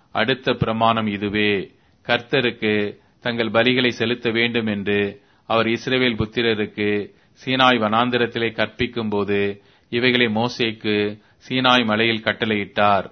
அடுத்த பிரமாணம் இதுவே கர்த்தருக்கு தங்கள் பலிகளை செலுத்த வேண்டும் என்று அவர் இஸ்ரவேல் புத்திரருக்கு சீனாய் வனாந்திரத்திலே கற்பிக்கும் போது இவைகளை மோசேக்கு சீனாய் மலையில் கட்டளையிட்டார்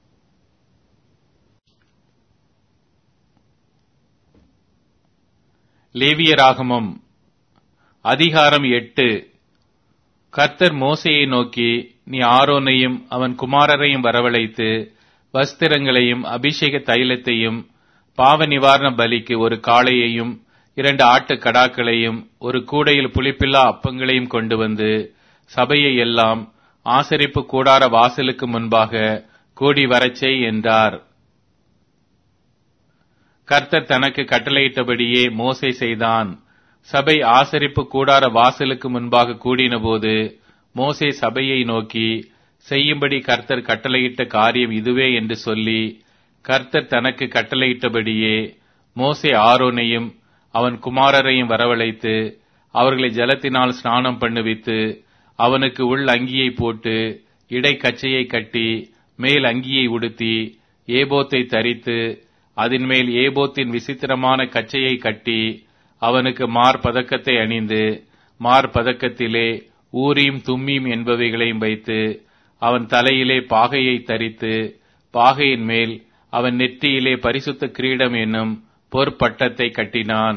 லேவியராகமம் அதிகாரம் எட்டு கர்த்தர் மோசையை நோக்கி நீ ஆரோனையும் அவன் குமாரரையும் வரவழைத்து வஸ்திரங்களையும் அபிஷேக தைலத்தையும் பாவ நிவாரண பலிக்கு ஒரு காளையையும் இரண்டு ஆட்டு கடாக்களையும் ஒரு கூடையில் புளிப்பில்லா அப்பங்களையும் கொண்டு வந்து சபையை எல்லாம் ஆசரிப்பு கூடார வாசலுக்கு முன்பாக கூடி வரச்செய் என்றார் கர்த்தர் தனக்கு கட்டளையிட்டபடியே மோசை செய்தான் சபை ஆசரிப்பு கூடார வாசலுக்கு முன்பாக கூடினபோது மோசே சபையை நோக்கி செய்யும்படி கர்த்தர் கட்டளையிட்ட காரியம் இதுவே என்று சொல்லி கர்த்தர் தனக்கு கட்டளையிட்டபடியே மோசே ஆரோனையும் அவன் குமாரரையும் வரவழைத்து அவர்களை ஜலத்தினால் ஸ்நானம் பண்ணுவித்து அவனுக்கு உள் அங்கியை போட்டு இடை கச்சையை கட்டி மேல் அங்கியை உடுத்தி ஏபோத்தை தரித்து அதன் மேல் ஏபோத்தின் விசித்திரமான கச்சையை கட்டி அவனுக்கு மார்பதக்கத்தை அணிந்து மார்பதக்கத்திலே ஊரீம் தும்மீம் என்பவைகளையும் வைத்து அவன் தலையிலே பாகையை தரித்து பாகையின் மேல் அவன் நெற்றியிலே பரிசுத்த கிரீடம் என்னும் பொற்பட்டத்தை கட்டினான்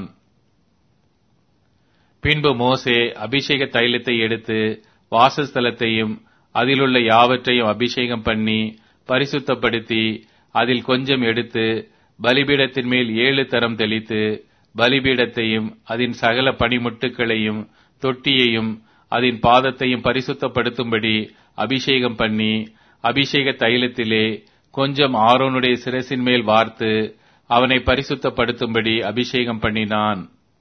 பின்பு மோசே அபிஷேக தைலத்தை எடுத்து வாசஸ்தலத்தையும் அதிலுள்ள யாவற்றையும் அபிஷேகம் பண்ணி பரிசுத்தப்படுத்தி அதில் கொஞ்சம் எடுத்து பலிபீடத்தின் மேல் ஏழு தரம் தெளித்து பலிபீடத்தையும் அதன் சகல பனிமுட்டுகளையும் தொட்டியையும் அதன் பாதத்தையும் பரிசுத்தப்படுத்தும்படி அபிஷேகம் பண்ணி அபிஷேக தைலத்திலே கொஞ்சம் ஆரோனுடைய சிரசின் மேல் வார்த்து அவனை பரிசுத்தப்படுத்தும்படி அபிஷேகம் பண்ணினான்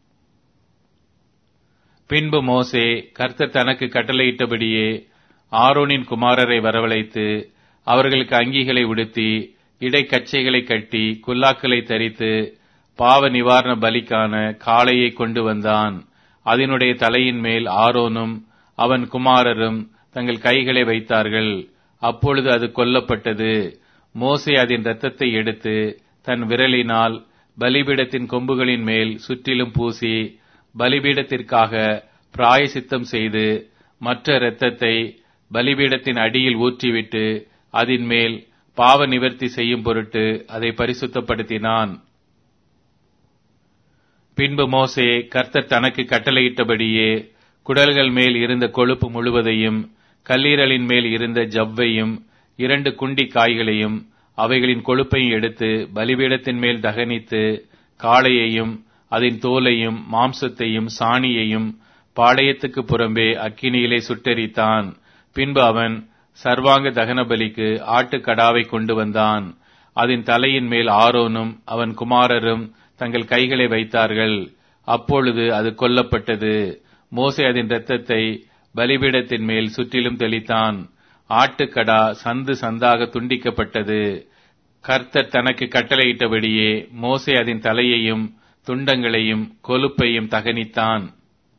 பின்பு மோசே கர்த்தர் தனக்கு கட்டளையிட்டபடியே ஆரோனின் குமாரரை வரவழைத்து அவர்களுக்கு அங்கிகளை உடுத்தி இடைக்கச்சைகளை கட்டி குல்லாக்களை தரித்து பாவ நிவாரண பலிக்கான காளையை கொண்டு வந்தான் அதனுடைய தலையின் மேல் ஆரோனும் அவன் குமாரரும் தங்கள் கைகளை வைத்தார்கள் அப்பொழுது அது கொல்லப்பட்டது மோசே அதன் இரத்தத்தை எடுத்து தன் விரலினால் பலிபீடத்தின் கொம்புகளின் மேல் சுற்றிலும் பூசி பலிபீடத்திற்காக பிராயசித்தம் செய்து மற்ற இரத்தத்தை பலிபீடத்தின் அடியில் ஊற்றிவிட்டு அதன் மேல் பாவ நிவர்த்தி செய்யும் பொருட்டு அதை பரிசுத்தப்படுத்தினான் பின்பு மோசே கர்த்தர் தனக்கு கட்டளையிட்டபடியே குடல்கள் மேல் இருந்த கொழுப்பு முழுவதையும் கல்லீரலின் மேல் இருந்த ஜவ்வையும் இரண்டு குண்டி காய்களையும் அவைகளின் கொழுப்பையும் எடுத்து பலிபீடத்தின் மேல் தகனித்து காளையையும் அதன் தோலையும் மாம்சத்தையும் சாணியையும் பாளையத்துக்கு புறம்பே அக்கினியிலே சுட்டெரித்தான் பின்பு அவன் சர்வாங்க தகன பலிக்கு ஆட்டுக்கடாவை கொண்டு வந்தான் அதன் தலையின் மேல் ஆரோனும் அவன் குமாரரும் தங்கள் கைகளை வைத்தார்கள் அப்பொழுது அது கொல்லப்பட்டது மோசே அதன் இரத்தத்தை பலிபீடத்தின் மேல் சுற்றிலும் தெளித்தான் ஆட்டுக்கடா சந்து சந்தாக துண்டிக்கப்பட்டது கர்த்தர் தனக்கு கட்டளையிட்டபடியே மோசே அதன் தலையையும் துண்டங்களையும் கொழுப்பையும் தகனித்தான்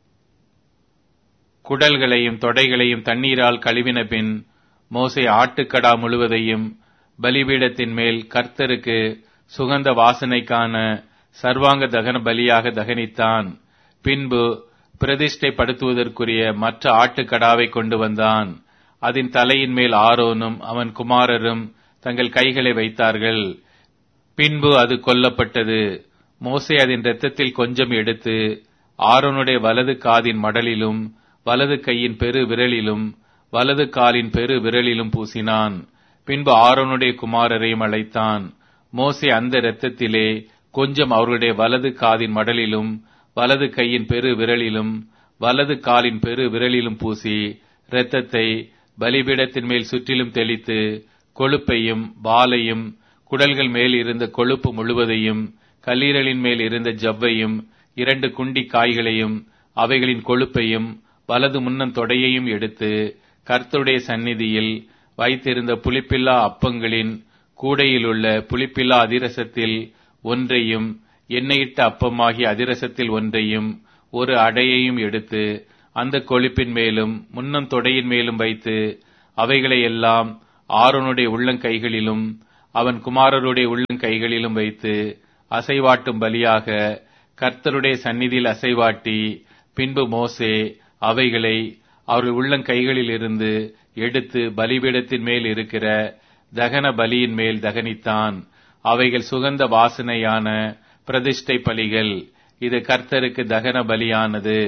குடல்களையும் தொடைகளையும் தண்ணீரால் கழுவின பின் மோசே ஆட்டுக்கடா முழுவதையும் பலிபீடத்தின் மேல் கர்த்தருக்கு சுகந்த வாசனைக்கான சர்வாங்க தகன பலியாக தகனித்தான் பின்பு பிரதிஷ்டைப்படுத்துவதற்குரிய மற்ற ஆட்டுக்கடாவை கொண்டு வந்தான் அதன் தலையின் மேல் ஆரோனும் அவன் குமாரரும் தங்கள் கைகளை வைத்தார்கள் பின்பு அது கொல்லப்பட்டது மோசே அதன் இரத்தத்தில் கொஞ்சம் எடுத்து ஆரோனுடைய வலது காதின் மடலிலும் வலது கையின் பெரு விரலிலும் வலது காலின் பெரு விரலிலும் பூசினான் பின்பு ஆரோனுடைய குமாரரையும் அழைத்தான் மோசே அந்த இரத்தத்திலே கொஞ்சம் அவர்களுடைய வலது காதின் மடலிலும் வலது கையின் பெரு விரலிலும் வலது காலின் பெரு விரலிலும் பூசி இரத்தத்தை பலிபீடத்தின் மேல் சுற்றிலும் தெளித்து கொழுப்பையும் வாலையும் குடல்கள் மேல் இருந்த கொழுப்பு முழுவதையும் கல்லீரலின் மேல் இருந்த ஜவ்வையும் இரண்டு குண்டி காய்களையும் அவைகளின் கொழுப்பையும் வலது முன்னம் தொடையையும் எடுத்து கர்த்தருடைய சந்நிதியில் வைத்திருந்த புளிப்பில்லா அப்பங்களின் கூடையிலுள்ள புளிப்பில்லா அதிரசத்தில் ஒன்றையும் எண்ணெயிட்ட அப்பமாகிய அதிரசத்தில் ஒன்றையும் ஒரு அடையையும் எடுத்து அந்த கொழுப்பின் மேலும் முன்னம் தொடையின் மேலும் வைத்து அவைகளை எல்லாம் ஆரோனுடைய உள்ளங்கைகளிலும் அவன் குமாரருடைய உள்ளங்கைகளிலும் வைத்து அசைவாட்டும் பலியாக கர்த்தருடைய சந்நிதியில் அசைவாட்டி பின்பு மோசே அவைகளை அவர்கள் உள்ளங்கைகளில் இருந்து எடுத்து பலிபீடத்தின் மேல் இருக்கிற தகன பலியின் மேல் தகனித்தான் அவைகள் சுகந்த வாசனையான பிரதிஷ்டை பலிகள் இது கர்த்தருக்கு தகன பலியானது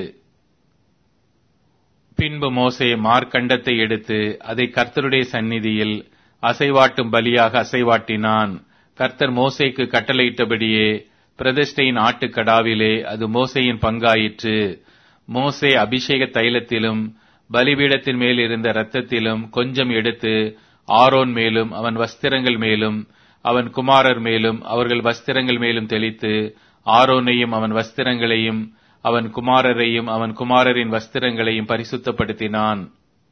பின்பு மோசே மார்க்கண்டத்தை எடுத்து அதை கர்த்தருடைய சந்நிதியில் அசைவாட்டும் பலியாக அசைவாட்டினான் கர்த்தர் மோசேக்கு கட்டளையிட்டபடியே பிரதிஷ்டையின் ஆட்டுக்கடாவிலே அது மோசேயின் பங்காயிற்று மோசே அபிஷேக தைலத்திலும் பலிபீடத்தின் மேல் இருந்த இரத்தத்திலும் கொஞ்சம் எடுத்து ஆரோன் மேலும் அவன் வஸ்திரங்கள் மேலும் அவன் குமாரர் மேலும் அவர்கள் வஸ்திரங்கள் மேலும் தெளித்து ஆரோனையும் அவன் வஸ்திரங்களையும் அவன் குமாரரையும் அவன் குமாரரின் வஸ்திரங்களையும் பரிசுத்தப்படுத்தினான்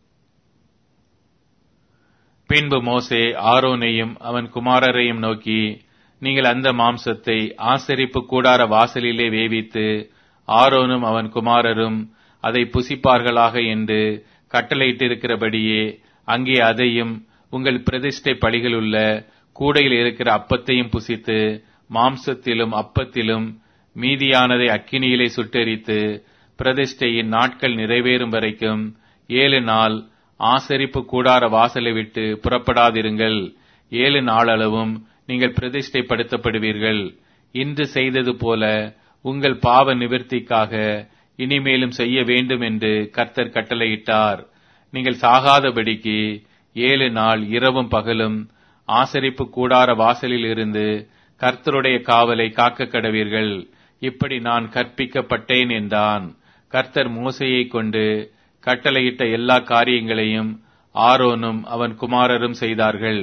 பின்பு மோசே ஆரோனையும் அவன் குமாரரையும் நோக்கி நீங்கள் அந்த மாம்சத்தை ஆசரிப்பு கூடார வாசலிலே வேவித்து ஆரோனும் அவன் குமாரரும் அதை புசிப்பார்களாக என்று கட்டளையிட்டிருக்கிறபடியே அங்கே அதையும் உங்கள் பிரதிஷ்டை பலிகளுள்ள கூடையில் இருக்கிற அப்பத்தையும் புசித்து மாம்சத்திலும் அப்பத்திலும் மீதியானதை அக்கினியிலே சுட்டெரித்து பிரதிஷ்டையின் நாட்கள் நிறைவேறும் வரைக்கும் ஏழு நாள் ஆசரிப்பு கூடார வாசலை விட்டு புறப்படாதிருங்கள் ஏழு நாளளவும் நீங்கள் பிரதிஷ்டைப்படுத்தப்படுவீர்கள் இன்று செய்தது போல உங்கள் பாவ நிவர்த்திக்காக இனிமேலும் செய்ய வேண்டும் என்று கர்த்தர் கட்டளையிட்டார் நீங்கள் சாகாதபடிக்கு ஏழு நாள் இரவும் பகலும் ஆசரிப்பு கூடார வாசலில் இருந்து கர்த்தருடைய காவலை காக்க கடவீர்கள் இப்படி நான் கற்பிக்கப்பட்டேன் என்றான் கர்த்தர் மோசையை கொண்டு கட்டளையிட்ட எல்லா காரியங்களையும் ஆரோனும் அவன் குமாரரும் செய்தார்கள்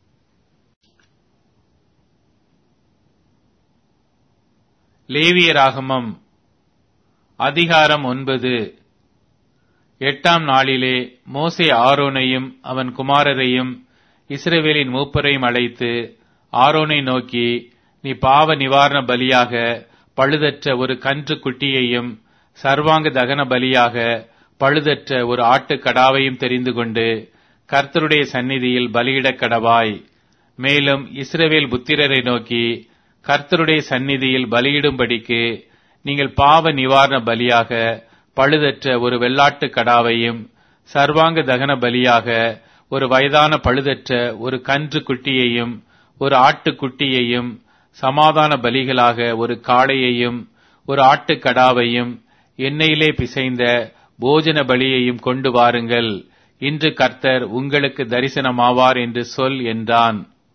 லேவியராகமம் அதிகாரம் ஒன்பது எட்டாம் நாளிலே மோசே ஆரோனையும் அவன் குமாரரையும் இஸ்ரவேலின் மூப்பரையும் அழைத்து ஆரோனை நோக்கி நீ பாவ நிவாரண பலியாக பழுதற்ற ஒரு கன்று குட்டியையும் சர்வாங்க தகன பலியாக பழுதற்ற ஒரு ஆட்டுக்கடாவையும் தெரிந்து கொண்டு கர்த்தருடைய சந்நிதியில் பலியிடக் கடவாய் மேலும் இஸ்ரவேல் புத்திரரை நோக்கி கர்த்தருடைய சந்நிதியில் பலியிடும்படிக்கு நீங்கள் பாவ நிவாரண பலியாக பழுதற்ற ஒரு வெள்ளாட்டு கடாவையும் சர்வாங்க தகன பலியாக ஒரு வயதான பழுதற்ற ஒரு கன்று குட்டியையும் ஒரு ஆட்டுக்குட்டியையும் சமாதான பலிகளாக ஒரு காளையையும் ஒரு ஆட்டுக்கடாவையும் எண்ணெயிலே பிசைந்த போஜன பலியையும் கொண்டு வாருங்கள் இன்று கர்த்தர் உங்களுக்கு தரிசனமாவார் என்று சொல் என்றான்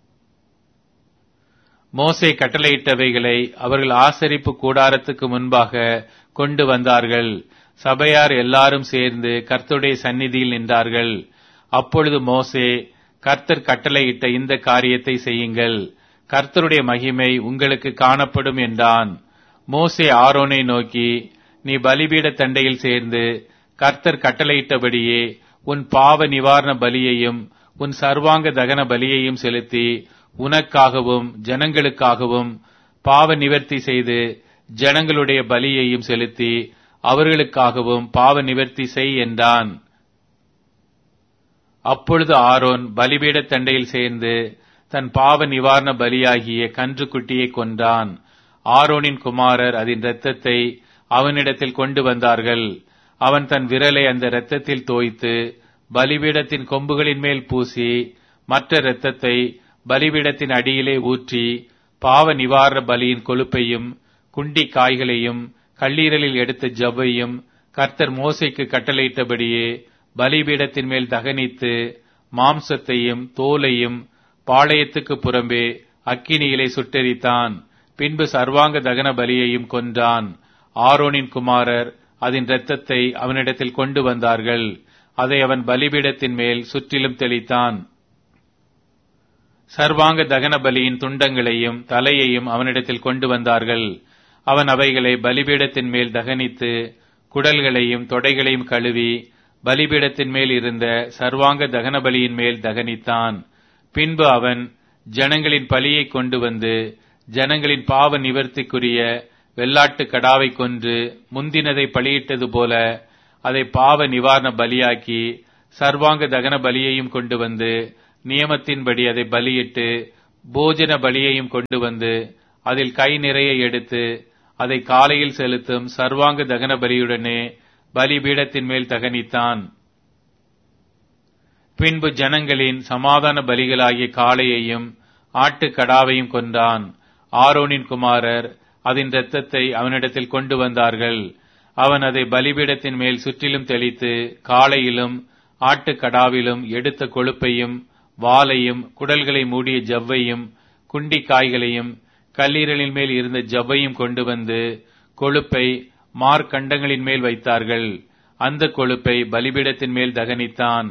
மோசே கட்டளையிட்டவைகளை அவர்கள் ஆசரிப்பு கூடாரத்துக்கு முன்பாக கொண்டு வந்தார்கள் சபையார் எல்லாரும் சேர்ந்து கர்த்தருடைய சந்நிதியில் நின்றார்கள் அப்பொழுது மோசே கர்த்தர் கட்டளையிட்ட இந்த காரியத்தை செய்யுங்கள் கர்த்தருடைய மகிமை உங்களுக்கு காணப்படும் என்றான் மோசே ஆரோனை நோக்கி நீ பலிபீட தண்டையில் சேர்ந்து கர்த்தர் கட்டளையிட்டபடியே உன் பாவ நிவாரண பலியையும் உன் சர்வாங்க தகன பலியையும் செலுத்தி உனக்காகவும் ஜனங்களுக்காகவும் பாவ நிவர்த்தி செய்து ஜனங்களுடைய பலியையும் செலுத்தி அவர்களுக்காகவும் பாவ நிவர்த்தி செய் என்றான் அப்பொழுது ஆரோன் பலிபீட தண்டையில் சேர்ந்து தன் பாவ நிவாரண பலியாகிய கன்றுக்குட்டியை கொன்றான் ஆரோனின் குமாரர் அதன் இரத்தத்தை அவனிடத்தில் கொண்டு வந்தார்கள் அவன் தன் விரலை அந்த இரத்தத்தில் தோய்த்து பலிபீடத்தின் கொம்புகளின் மேல் பூசி மற்ற இரத்தத்தை பலிபீடத்தின் அடியிலே ஊற்றி பாவ நிவாரண பலியின் கொழுப்பையும் குண்டி காய்களையும் கல்லீரலில் எடுத்த ஜவ்வையும் கர்த்தர் மோசைக்கு கட்டளையிட்டபடியே பலிபீடத்தின் மேல் தகனித்து மாம்சத்தையும் தோலையும் பாளையத்துக்கு புறம்பே அக்கினியிலே சுட்டெரித்தான் பின்பு சர்வாங்க தகன பலியையும் கொன்றான் ஆரோனின் குமாரர் அதன் இரத்தத்தை அவனிடத்தில் கொண்டு வந்தார்கள் அதை அவன் பலிபீடத்தின் மேல் சுற்றிலும் தெளித்தான் சர்வாங்க தகன பலியின் துண்டங்களையும் தலையையும் அவனிடத்தில் கொண்டு வந்தார்கள் அவன் அவைகளை பலிபீடத்தின் மேல் தகனித்து குடல்களையும் தொடைகளையும் கழுவி பலிபீடத்தின் மேல் இருந்த சர்வாங்க தகன பலியின் மேல் தகனித்தான் பின்பு அவன் ஜனங்களின் பலியை கொண்டு வந்து ஜனங்களின் பாவ நிவர்த்திக்குரிய வெள்ளாட்டு கடாவை கொன்று முந்தினதை பலியிட்டது போல அதை பாவ நிவாரண பலியாக்கி சர்வாங்க தகன பலியையும் கொண்டு வந்து நியமத்தின்படி அதை பலியிட்டு போஜன பலியையும் கொண்டு வந்து அதில் கை நிறைய எடுத்து அதை காலையில் செலுத்தும் சர்வாங்க தகன பலியுடனே பலிபீடத்தின் மேல் தகனித்தான் பின்பு ஜனங்களின் சமாதான பலிகளாகிய காளையையும் ஆட்டுக்கடாவையும் கொண்டான் ஆரோனின் குமாரர் அதன் இரத்தத்தை அவனிடத்தில் கொண்டு வந்தார்கள் அவன் அதை பலிபீடத்தின் மேல் சுற்றிலும் தெளித்து காளையிலும் ஆட்டுக்கடாவிலும் எடுத்த கொழுப்பையும் வாலையும் குடல்களை மூடிய ஜவ்வையும் குண்டி காய்களையும் கல்லீரலின் மேல் இருந்த ஜவ்வையும் கொண்டு வந்து கொழுப்பை மார்க்கண்டங்களின் மேல் வைத்தார்கள் அந்த கொழுப்பை பலிபீடத்தின் மேல் தகனித்தான்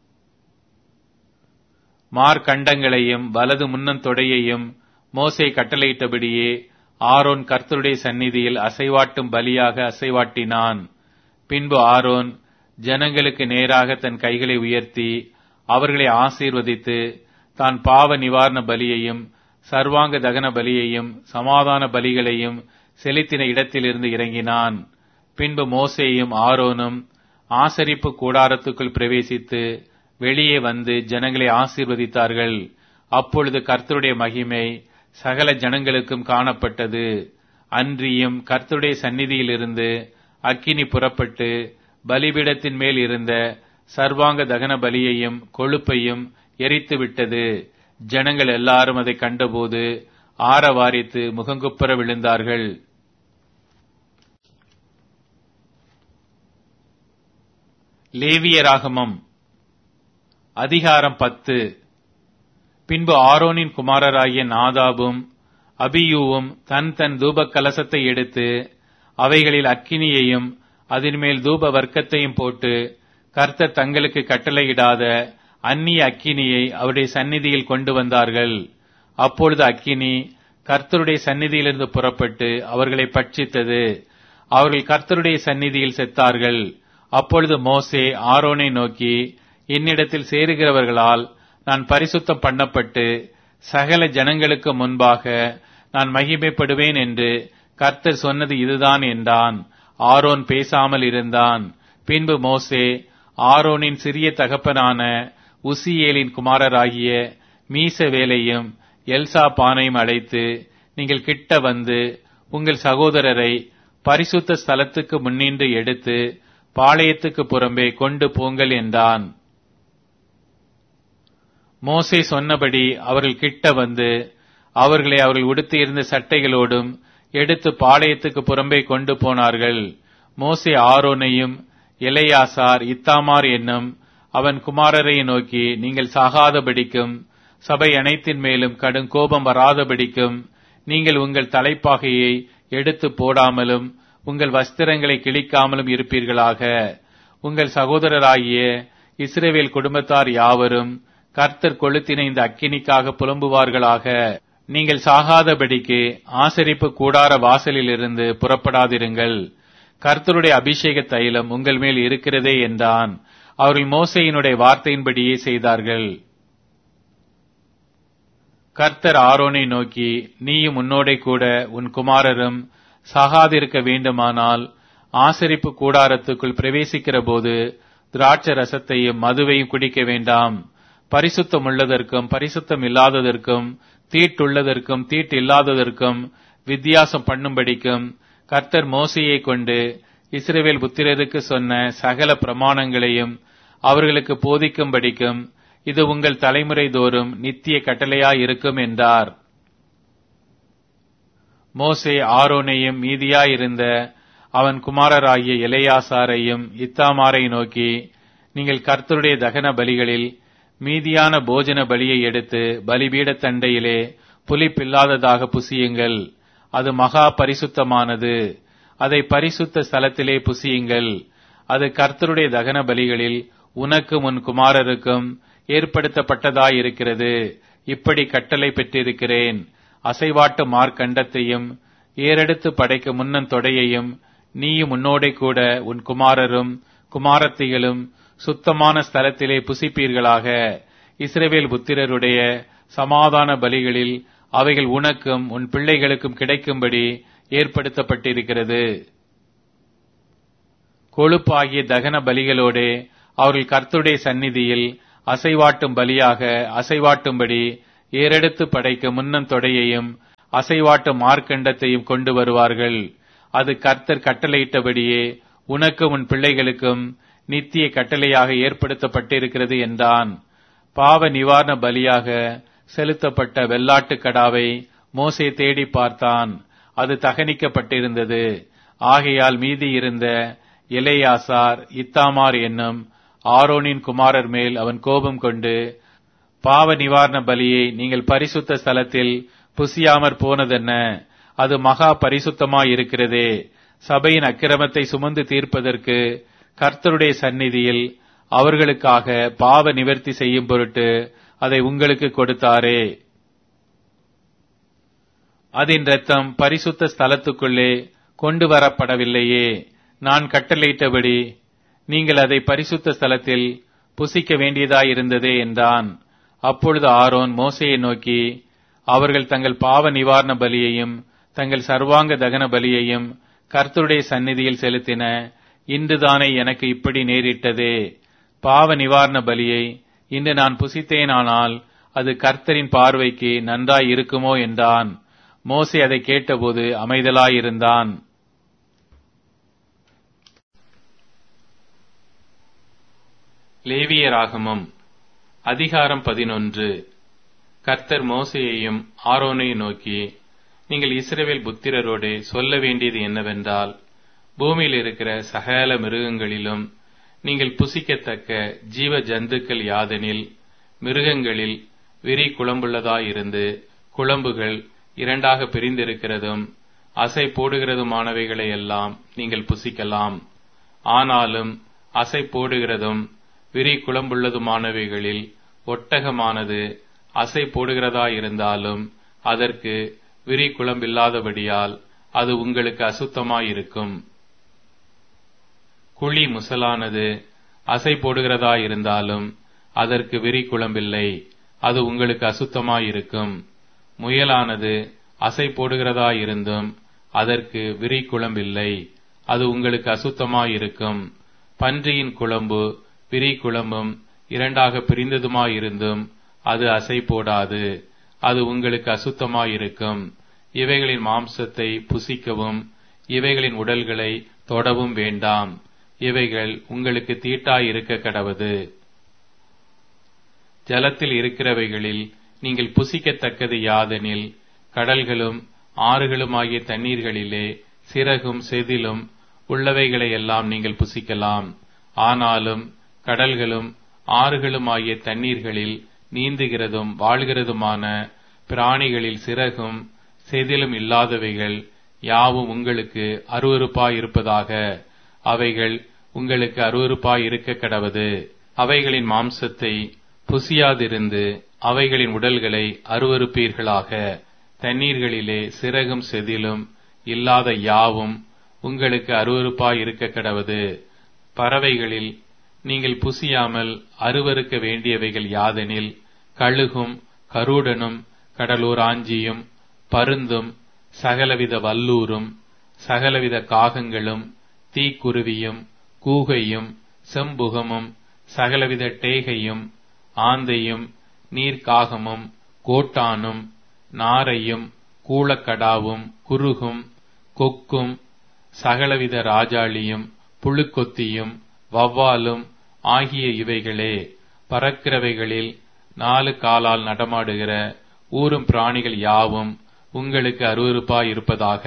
மார்க்கண்டங்களையும் வலது முன்னன் தொடையையும் மோசே கட்டளையிட்டபடியே ஆரோன் கர்த்தருடைய சந்நிதியில் அசைவாட்டும் பலியாக அசைவாட்டினான் பின்பு ஆரோன் ஜனங்களுக்கு நேராக தன் கைகளை உயர்த்தி அவர்களை ஆசீர்வதித்து தான் பாவ நிவாரண பலியையும் சர்வாங்க தகன பலியையும் சமாதான பலிகளையும் செலுத்தின இடத்திலிருந்து இறங்கினான் பின்பு மோசேயும் ஆரோனும் ஆசரிப்பு கூடாரத்துக்குள் பிரவேசித்து வெளியே வந்து ஜனங்களை ஆசீர்வதித்தார்கள் அப்பொழுது கர்த்தருடைய மகிமை சகல ஜனங்களுக்கும் காணப்பட்டது அன்றியும் கர்த்தருடைய சந்நிதியிலிருந்து அக்கினி புறப்பட்டு பலிபீடத்தின் மேல் இருந்த சர்வாங்க தகன பலியையும் கொழுப்பையும் எரித்து விட்டது ஜனங்கள் எல்லாரும் அதை கண்டபோது ஆரவாரித்து முகங்குப்புற விழுந்தார்கள் லேவியராகமம் அதிகாரம் பத்து பின்பு ஆரோனின் குமாரராகிய நாதாபும் அபியூவும் தன் தன் தூப கலசத்தை எடுத்து அவைகளில் அக்கினியையும் அதன் மேல் தூப வர்க்கத்தையும் போட்டு கர்த்தர் தங்களுக்கு கட்டளையிடாத அந்நிய அக்கினியை அவருடைய சந்நிதியில் கொண்டு வந்தார்கள் அப்பொழுது அக்கினி கர்த்தருடைய சந்நிதியிலிருந்து புறப்பட்டு அவர்களை பட்சித்தது அவர்கள் கர்த்தருடைய சந்நிதியில் செத்தார்கள் அப்பொழுது மோசே ஆரோனை நோக்கி என்னிடத்தில் சேருகிறவர்களால் நான் பரிசுத்தம் பண்ணப்பட்டு சகல ஜனங்களுக்கு முன்பாக நான் மகிமைப்படுவேன் என்று கர்த்தர் சொன்னது இதுதான் என்றான் ஆரோன் பேசாமல் இருந்தான் பின்பு மோசே ஆரோனின் சிறிய தகப்பனான உசியேலின் குமாரராகிய மீசவேலையும் எல்சா பானையும் அழைத்து நீங்கள் கிட்ட வந்து உங்கள் சகோதரரை பரிசுத்த ஸ்தலத்துக்கு முன்னின்று எடுத்து பாளையத்துக்கு புறம்பே கொண்டு போங்கள் என்றான் மோசே சொன்னபடி அவர்கள் கிட்ட வந்து அவர்களை அவர்கள் உடுத்தியிருந்த சட்டைகளோடும் எடுத்து பாளையத்துக்கு புறம்பே கொண்டு போனார்கள் மோசே ஆரோனையும் எலையாசார் இத்தாமார் என்னும் அவன் குமாரரை நோக்கி நீங்கள் சாகாதபடிக்கும் சபை அனைத்தின் மேலும் கடும் கோபம் வராதபடிக்கும் நீங்கள் உங்கள் தலைப்பாகையை எடுத்து போடாமலும் உங்கள் வஸ்திரங்களை கிழிக்காமலும் இருப்பீர்களாக உங்கள் சகோதரராகிய இஸ்ரேவேல் குடும்பத்தார் யாவரும் கர்த்தர் கொளுத்தின இந்த அக்கினிக்காக புலம்புவார்களாக நீங்கள் சாகாதபடிக்கு ஆசரிப்பு கூடார வாசலிலிருந்து புறப்படாதிருங்கள் கர்த்தருடைய அபிஷேக தைலம் உங்கள் மேல் இருக்கிறதே என்றான் அவர்கள் மோசையினுடைய வார்த்தையின்படியே செய்தார்கள் கர்த்தர் ஆரோனை நோக்கி நீயும் உன்னோடே கூட உன் குமாரரும் சாகாதிருக்க வேண்டுமானால் ஆசரிப்பு கூடாரத்துக்குள் பிரவேசிக்கிற போது திராட்ச ரசத்தையும் மதுவையும் குடிக்க வேண்டாம் பரிசுத்தம் உள்ளதற்கும் பரிசுத்தம் இல்லாததற்கும் தீட்டுள்ளதற்கும் தீட்டு இல்லாததற்கும் வித்தியாசம் பண்ணும்படிக்கும் கர்த்தர் மோசையை கொண்டு இஸ்ரேவேல் புத்திரருக்கு சொன்ன சகல பிரமாணங்களையும் அவர்களுக்கு போதிக்கும்படிக்கும் இது உங்கள் தலைமுறை தோறும் நித்திய கட்டளையாயிருக்கும் என்றார் மோசே ஆரோனையும் மீதியாயிருந்த அவன் குமாரராகிய இளையாசாரையும் இத்தாமாரை நோக்கி நீங்கள் கர்த்தருடைய தகன பலிகளில் மீதியான போஜன பலியை எடுத்து பலிபீடத் தண்டையிலே புலிப்பில்லாததாக புசியுங்கள் அது மகா பரிசுத்தமானது அதை பரிசுத்த ஸ்தலத்திலே புசியுங்கள் அது கர்த்தருடைய தகன பலிகளில் உனக்கும் உன் குமாரருக்கும் ஏற்படுத்தப்பட்டதாயிருக்கிறது இப்படி கட்டளை பெற்றிருக்கிறேன் அசைவாட்டு மார்க்கண்டத்தையும் ஏறெடுத்து படைக்க முன்னன் தொடையையும் நீயும் உன்னோடே கூட உன் குமாரரும் குமாரத்திகளும் சுத்தமான ஸ்தலத்திலே புசிப்பீர்களாக இஸ்ரவேல் புத்திரருடைய சமாதான பலிகளில் அவைகள் உனக்கும் உன் பிள்ளைகளுக்கும் கிடைக்கும்படி ஏற்படுத்தப்பட்டிருக்கிறது கொழுப்பாகிய தகன பலிகளோடே அவர்கள் கர்த்தருடைய சந்நிதியில் அசைவாட்டும் பலியாக அசைவாட்டும்படி ஏறெடுத்து படைக்க முன்னம் தொடையையும் அசைவாட்டு மார்க்கண்டத்தையும் கொண்டு வருவார்கள் அது கர்த்தர் கட்டளையிட்டபடியே உனக்கும் உன் பிள்ளைகளுக்கும் நித்திய கட்டளையாக ஏற்படுத்தப்பட்டிருக்கிறது என்றான் பாவ நிவாரண பலியாக செலுத்தப்பட்ட வெள்ளாட்டுக் கடாவை மோசே தேடி பார்த்தான் அது தகனிக்கப்பட்டிருந்தது ஆகையால் மீதி இருந்த எலேயாசார் இத்தாமார் என்னும் ஆரோனின் குமாரர் மேல் அவன் கோபம் கொண்டு பாவ நிவாரண பலியை நீங்கள் பரிசுத்த ஸ்தலத்தில் புசியாமற் போனதென்ன அது மகா பரிசுத்தமாயிருக்கிறதே சபையின் அக்கிரமத்தை சுமந்து தீர்ப்பதற்கு கர்த்தருடைய சந்நிதியில் அவர்களுக்காக பாவ நிவர்த்தி செய்யும் பொருட்டு அதை உங்களுக்கு கொடுத்தாரே அதன் இரத்தம் பரிசுத்த ஸ்தலத்துக்குள்ளே கொண்டு வரப்படவில்லையே நான் கட்டளையிட்டபடி நீங்கள் அதை பரிசுத்த ஸ்தலத்தில் புசிக்க வேண்டியதாயிருந்ததே என்றான் அப்பொழுது ஆரோன் மோசையை நோக்கி அவர்கள் தங்கள் பாவ நிவாரண பலியையும் தங்கள் சர்வாங்க தகன பலியையும் கர்த்தருடைய சந்நிதியில் செலுத்தின இன்றுதானே எனக்கு இப்படி நேரிட்டதே பாவ நிவாரண பலியை இன்று நான் புசித்தேனானால் அது கர்த்தரின் பார்வைக்கு நன்றாய் இருக்குமோ என்றான் மோசே அதை கேட்டபோது அமைதலாயிருந்தான் லேவியராகமம் அதிகாரம் பதினொன்று கர்த்தர் மோசையையும் ஆரோனையும் நோக்கி நீங்கள் இஸ்ரவேல் புத்திரரோடு சொல்ல வேண்டியது என்னவென்றால் பூமியில் இருக்கிற சகல மிருகங்களிலும் நீங்கள் புசிக்கத்தக்க ஜீவ ஜந்துக்கள் யாதெனில் மிருகங்களில் விரி குழம்புள்ளதாயிருந்து குழம்புகள் இரண்டாக பிரிந்திருக்கிறதும் அசை போடுகிறதுமானவைகளை எல்லாம் நீங்கள் புசிக்கலாம் ஆனாலும் அசை போடுகிறதும் விரி குழம்புள்ளதுமானவைகளில் ஒட்டகமானது அசை போடுகிறதாயிருந்தாலும் அதற்கு விரி குழம்பில்லாதபடியால் அது உங்களுக்கு அசுத்தமாயிருக்கும் குழி முசலானது அசை போடுகிறதாயிருந்தாலும் அதற்கு விரி குழம்பில்லை அது உங்களுக்கு அசுத்தமாயிருக்கும் முயலானது அசை போடுகிறதாயிருந்தும் அதற்கு விரி குழம்பில்லை அது உங்களுக்கு அசுத்தமாயிருக்கும் பன்றியின் குழம்பு விரி குழம்பும் இரண்டாக பிரிந்ததுமாயிருந்தும் அது அசை போடாது அது உங்களுக்கு அசுத்தமாயிருக்கும் இவைகளின் மாம்சத்தை புசிக்கவும் இவைகளின் உடல்களை தொடவும் வேண்டாம் இவைகள் உங்களுக்கு தீட்டாயிருக்க கடவது ஜலத்தில் இருக்கிறவைகளில் நீங்கள் புசிக்கத்தக்கது யாதெனில் கடல்களும் ஆறுகளுமாகிய தண்ணீர்களிலே சிறகும் செதிலும் உள்ளவைகளை எல்லாம் நீங்கள் புசிக்கலாம் ஆனாலும் கடல்களும் ஆறுகளுமாகிய தண்ணீர்களில் நீந்துகிறதும் வாழ்கிறதுமான பிராணிகளில் சிறகும் செதிலும் இல்லாதவைகள் யாவும் உங்களுக்கு அருவறுப்பாயிருப்பதாக அவைகள் உங்களுக்கு அருவறுப்பாயிருக்க கடவது அவைகளின் மாம்சத்தை புசியாதிருந்து அவைகளின் உடல்களை அருவறுப்பீர்களாக தண்ணீர்களிலே சிறகும் செதிலும் இல்லாத யாவும் உங்களுக்கு அருவறுப்பாயிருக்க கடவது பறவைகளில் நீங்கள் புசியாமல் அருவருக்க வேண்டியவைகள் யாதெனில் கழுகும் கருடனும் கடலூராஞ்சியும் பருந்தும் சகலவித வல்லூரும் சகலவித காகங்களும் தீக்குருவியும் கூகையும் செம்புகமும் சகலவித டேகையும் ஆந்தையும் நீர்க்காகமும் கோட்டானும் நாரையும் கூளக்கடாவும் குருகும் கொக்கும் சகலவித ராஜாளியும் புழுக்கொத்தியும் வவ்வாலும் ஆகிய இவைகளே பறக்கிறவைகளில் நாலு காலால் நடமாடுகிற ஊரும் பிராணிகள் யாவும் உங்களுக்கு அருவறுப்பாயிருப்பதாக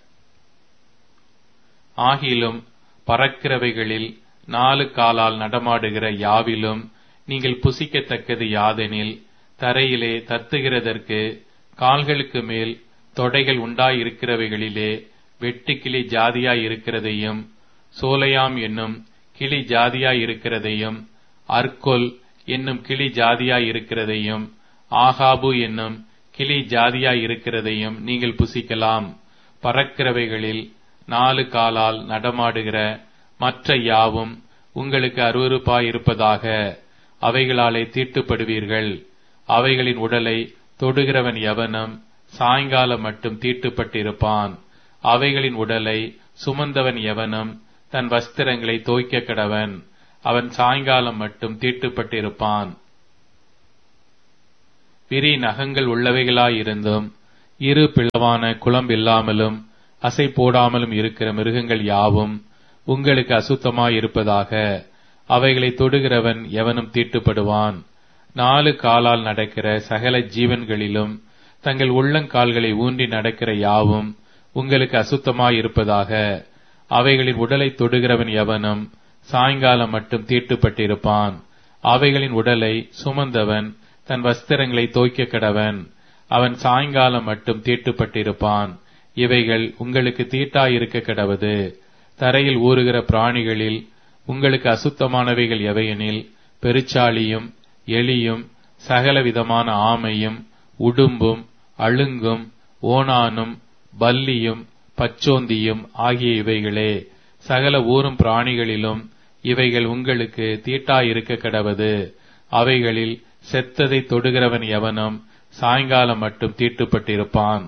ஆகிலும் பறக்கிறவைகளில் நாலு காலால் நடமாடுகிற யாவிலும் நீங்கள் புசிக்கத்தக்கது யாதெனில் தரையிலே தத்துகிறதற்கு கால்களுக்கு மேல் தொடைகள் உண்டாயிருக்கிறவைகளிலே வெட்டுக்கிளி ஜாதியாயிருக்கிறதையும் சோலையாம் என்னும் கிளி ஜாதியாயிருக்கிறதையும் அர்கொல் என்னும் கிளி ஜாதியாயிருக்கிறதையும் ஆகாபு என்னும் கிளி ஜாதியாயிருக்கிறதையும் நீங்கள் புசிக்கலாம் பறக்கிறவைகளில் நாலு காலால் நடமாடுகிற மற்ற யாவும் உங்களுக்கு அருவறுப்பாயிருப்பதாக அவைகளாலே தீட்டுப்படுவீர்கள் அவைகளின் உடலை தொடுகிறவன் எவனும் சாயங்காலம் மட்டும் தீட்டுப்பட்டிருப்பான் அவைகளின் உடலை சுமந்தவன் எவனும் தன் வஸ்திரங்களை தோய்க்க கடவன் அவன் சாயங்காலம் மட்டும் தீட்டுப்பட்டிருப்பான் விரி நகங்கள் உள்ளவைகளாயிருந்தும் இரு பிளவான குளம்பில்லாமலும் அசை போடாமலும் இருக்கிற மிருகங்கள் யாவும் உங்களுக்கு அசுத்தமாயிருப்பதாக அவைகளை தொடுகிறவன் எவனும் தீட்டுப்படுவான் நாலு காலால் நடக்கிற சகல ஜீவன்களிலும் தங்கள் உள்ளங்கால்களை ஊன்றி நடக்கிற யாவும் உங்களுக்கு அசுத்தமாயிருப்பதாக அவைகளின் உடலை தொடுகிறவன் எவனும் சாயங்காலம் மட்டும் தீட்டுப்பட்டிருப்பான் அவைகளின் உடலை சுமந்தவன் தன் வஸ்திரங்களை தோய்க்க கடவன் அவன் சாயங்காலம் மட்டும் தீட்டுப்பட்டிருப்பான் இவைகள் உங்களுக்கு தீட்டாயிருக்க கடவது தரையில் ஊறுகிற பிராணிகளில் உங்களுக்கு அசுத்தமானவைகள் எவையெனில் பெருச்சாளியும் எலியும் சகல விதமான ஆமையும் உடும்பும் அழுங்கும் ஓணானும் பல்லியும் பச்சோந்தியும் ஆகிய இவைகளே சகல ஊரும் பிராணிகளிலும் இவைகள் உங்களுக்கு தீட்டாயிருக்க கடவது அவைகளில் செத்ததை தொடுகிறவன் எவனும் சாயங்காலம் மட்டும் தீட்டுப்பட்டிருப்பான்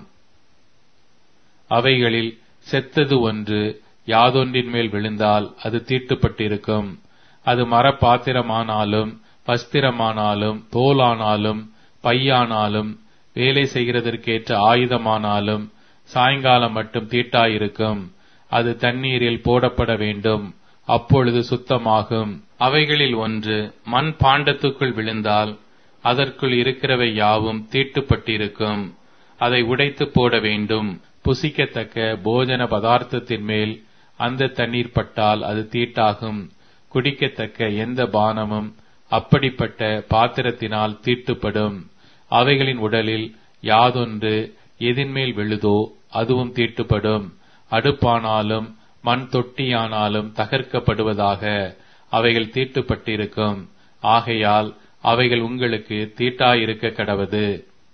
அவைகளில் செத்தது ஒன்று யாதொன்றின் மேல் விழுந்தால் அது தீட்டுப்பட்டிருக்கும் அது மரப்பாத்திரமானாலும் வஸ்திரமானாலும் தோலானாலும் பையானாலும் வேலை செய்கிறதற்கேற்ற ஆயுதமானாலும் சாயங்காலம் மட்டும் தீட்டாயிருக்கும் அது தண்ணீரில் போடப்பட வேண்டும் அப்பொழுது சுத்தமாகும் அவைகளில் ஒன்று மண் பாண்டத்துக்குள் விழுந்தால் அதற்குள் இருக்கிறவை யாவும் தீட்டுப்பட்டிருக்கும் அதை உடைத்து போட வேண்டும் புசிக்கத்தக்க போஜன பதார்த்தத்தின் மேல் அந்த தண்ணீர் பட்டால் அது தீட்டாகும் குடிக்கத்தக்க எந்த பானமும் அப்படிப்பட்ட பாத்திரத்தினால் தீட்டுப்படும் அவைகளின் உடலில் யாதொன்று எதின்மேல் விழுதோ அதுவும் தீட்டுப்படும் அடுப்பானாலும் மண் தொட்டியானாலும் தகர்க்கப்படுவதாக அவைகள் தீட்டுப்பட்டிருக்கும் ஆகையால் அவைகள் உங்களுக்கு தீட்டாயிருக்க கடவது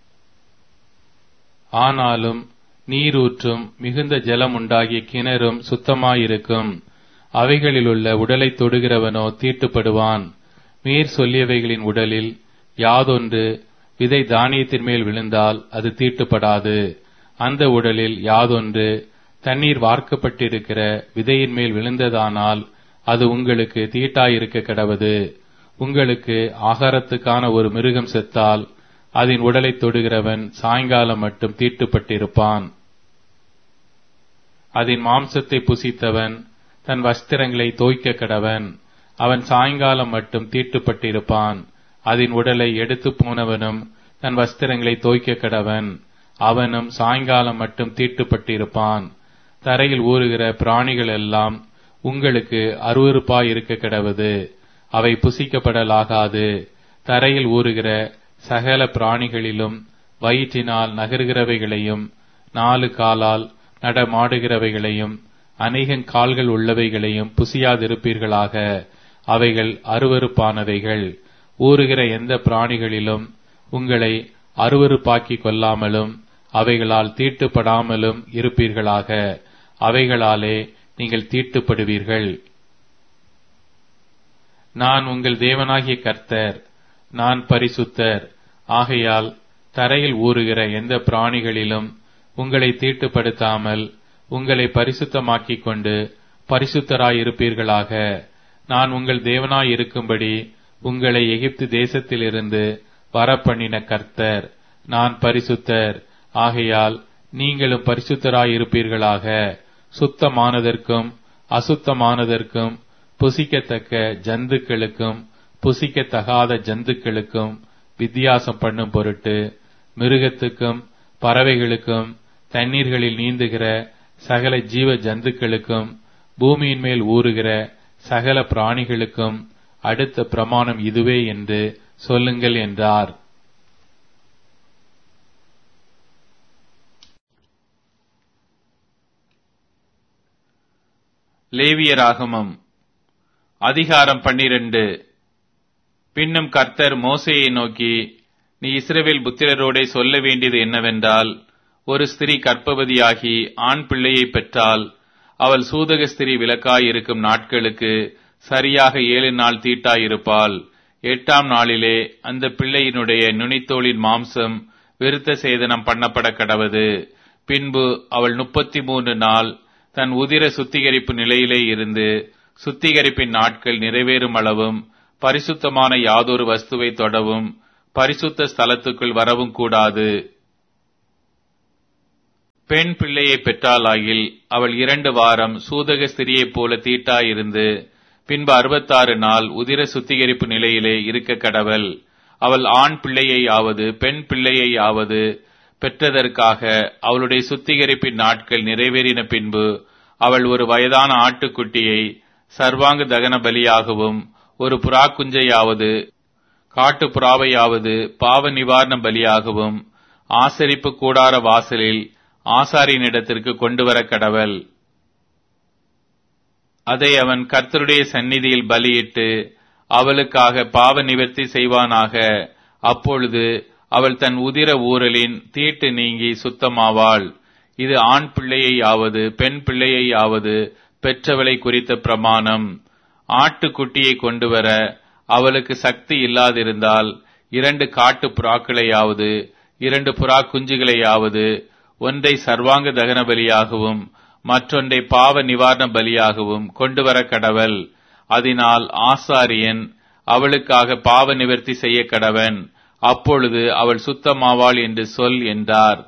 ஆனாலும் நீரூற்றும் மிகுந்த ஜலம் உண்டாகிய கிணறும் சுத்தமாயிருக்கும் அவைகளிலுள்ள உடலை தொடுகிறவனோ தீட்டுப்படுவான் மீர் சொல்லியவைகளின் உடலில் யாதொன்று விதை தானியத்தின் மேல் விழுந்தால் அது தீட்டுப்படாது அந்த உடலில் யாதொன்று தண்ணீர் வார்க்கப்பட்டிருக்கிற விதையின் மேல் விழுந்ததானால் அது உங்களுக்கு தீட்டாயிருக்க கடவது உங்களுக்கு ஆகாரத்துக்கான ஒரு மிருகம் செத்தால் அதன் உடலை தொடுகிறவன் சாயங்காலம் மட்டும் தீட்டுப்பட்டிருப்பான் அதன் மாம்சத்தை புசித்தவன் தன் வஸ்திரங்களை தோய்க்க கடவன் அவன் சாயங்காலம் மட்டும் தீட்டுப்பட்டிருப்பான் அதன் உடலை எடுத்து போனவனும் தன் வஸ்திரங்களை தோய்க்க கடவன் அவனும் சாயங்காலம் மட்டும் தீட்டுப்பட்டிருப்பான் தரையில் ஊறுகிற பிராணிகள் எல்லாம் உங்களுக்கு அருவறுப்பாய் இருக்க கிடவது அவை புசிக்கப்படலாகாது தரையில் ஊறுகிற சகல பிராணிகளிலும் வயிற்றினால் நகர்கிறவைகளையும் நாலு காலால் நடமாடுகிறவைகளையும் அநேக கால்கள் உள்ளவைகளையும் புசியாதிருப்பீர்களாக அவைகள் அருவறுப்பானவைகள் ஊறுகிற எந்த பிராணிகளிலும் உங்களை அருவறுப்பாக்கிக் கொள்ளாமலும் அவைகளால் தீட்டுப்படாமலும் இருப்பீர்களாக அவைகளாலே நீங்கள் தீட்டுப்படுவீர்கள் நான் உங்கள் தேவனாகிய கர்த்தர் நான் பரிசுத்தர் ஆகையால் தரையில் ஊறுகிற எந்த பிராணிகளிலும் உங்களை தீட்டுப்படுத்தாமல் உங்களை பரிசுத்தமாக்கிக் கொண்டு பரிசுத்தராயிருப்பீர்களாக நான் உங்கள் தேவனாயிருக்கும்படி உங்களை எகிப்து தேசத்திலிருந்து வரப்பண்ணின கர்த்தர் நான் பரிசுத்தர் ஆகையால் நீங்களும் பரிசுத்தராயிருப்பீர்களாக சுத்தமானதற்கும் அசுத்தமானதற்கும் புசிக்கத்தக்க ஜந்துக்களுக்கும் புசிக்கத்தகாத ஜந்துக்களுக்கும் வித்தியாசம் பண்ணும் பொருட்டு மிருகத்துக்கும் பறவைகளுக்கும் தண்ணீர்களில் நீந்துகிற சகல ஜீவ ஜந்துக்களுக்கும் பூமியின் மேல் ஊறுகிற சகல பிராணிகளுக்கும் அடுத்த பிரமாணம் இதுவே என்று சொல்லுங்கள் என்றார் லேவியராகமம் அதிகாரம் பன்னிரண்டு பின்னும் கர்த்தர் மோசையை நோக்கி நீ இஸ்ரவேல் புத்திரரோடே சொல்ல வேண்டியது என்னவென்றால் ஒரு ஸ்திரீ கற்பவதியாகி ஆண் பிள்ளையை பெற்றால் அவள் சூதக ஸ்திரீ விலக்காய் இருக்கும் நாட்களுக்கு சரியாக ஏழு நாள் தீட்டாயிருப்பாள் எட்டாம் நாளிலே அந்த பிள்ளையினுடைய நுனித்தோளின் மாம்சம் விருத்த சேதனம் பண்ணப்பட கடவது பின்பு அவள் முப்பத்தி மூன்று நாள் தன் உதிர சுத்திகரிப்பு நிலையிலே இருந்து சுத்திகரிப்பின் நாட்கள் நிறைவேறும் அளவும் பரிசுத்தமான யாதொரு வஸ்துவை தொடவும் பரிசுத்த ஸ்தலத்துக்குள் வரவும் கூடாது பெண் பிள்ளையை பெற்றாலாகில் அவள் இரண்டு வாரம் சூதக ஸ்திரியைப் போல தீட்டாயிருந்து பின்பு அறுபத்தாறு நாள் உதிர சுத்திகரிப்பு நிலையிலே இருக்க கடவள் அவள் ஆண் பிள்ளையையாவது பெண் பிள்ளையையாவது பெற்றதற்காக அவளுடைய சுத்திகரிப்பின் நாட்கள் நிறைவேறின பின்பு அவள் ஒரு வயதான ஆட்டுக்குட்டியை சர்வாங்க தகன பலியாகவும் ஒரு புறா குஞ்சையாவது காட்டு புறாவையாவது பாவ நிவாரண பலியாகவும் ஆசரிப்பு கூடார வாசலில் ஆசாரியனிடத்திற்கு கொண்டு வர கடவள் அதை அவன் கர்த்தருடைய சந்நிதியில் பலியிட்டு அவளுக்காக பாவ நிவர்த்தி செய்வானாக அப்பொழுது அவள் தன் உதிர ஊரலின் தீட்டு நீங்கி சுத்தமாவாள் இது ஆண் பிள்ளையையாவது பெண் பிள்ளையையாவது பெற்றவளை குறித்த பிரமாணம் ஆட்டுக்குட்டியை கொண்டு வர அவளுக்கு சக்தி இல்லாதிருந்தால் இரண்டு காட்டு புறாக்களையாவது இரண்டு புறா குஞ்சுகளையாவது ஒன்றை சர்வாங்க தகன பலியாகவும் மற்றொன்றை பாவ நிவாரண பலியாகவும் கொண்டு வர கடவள் அதனால் ஆசாரியன் அவளுக்காக பாவ நிவர்த்தி செய்ய கடவன் அப்பொழுது அவள் சுத்தமாவாள் என்று சொல் என்றார்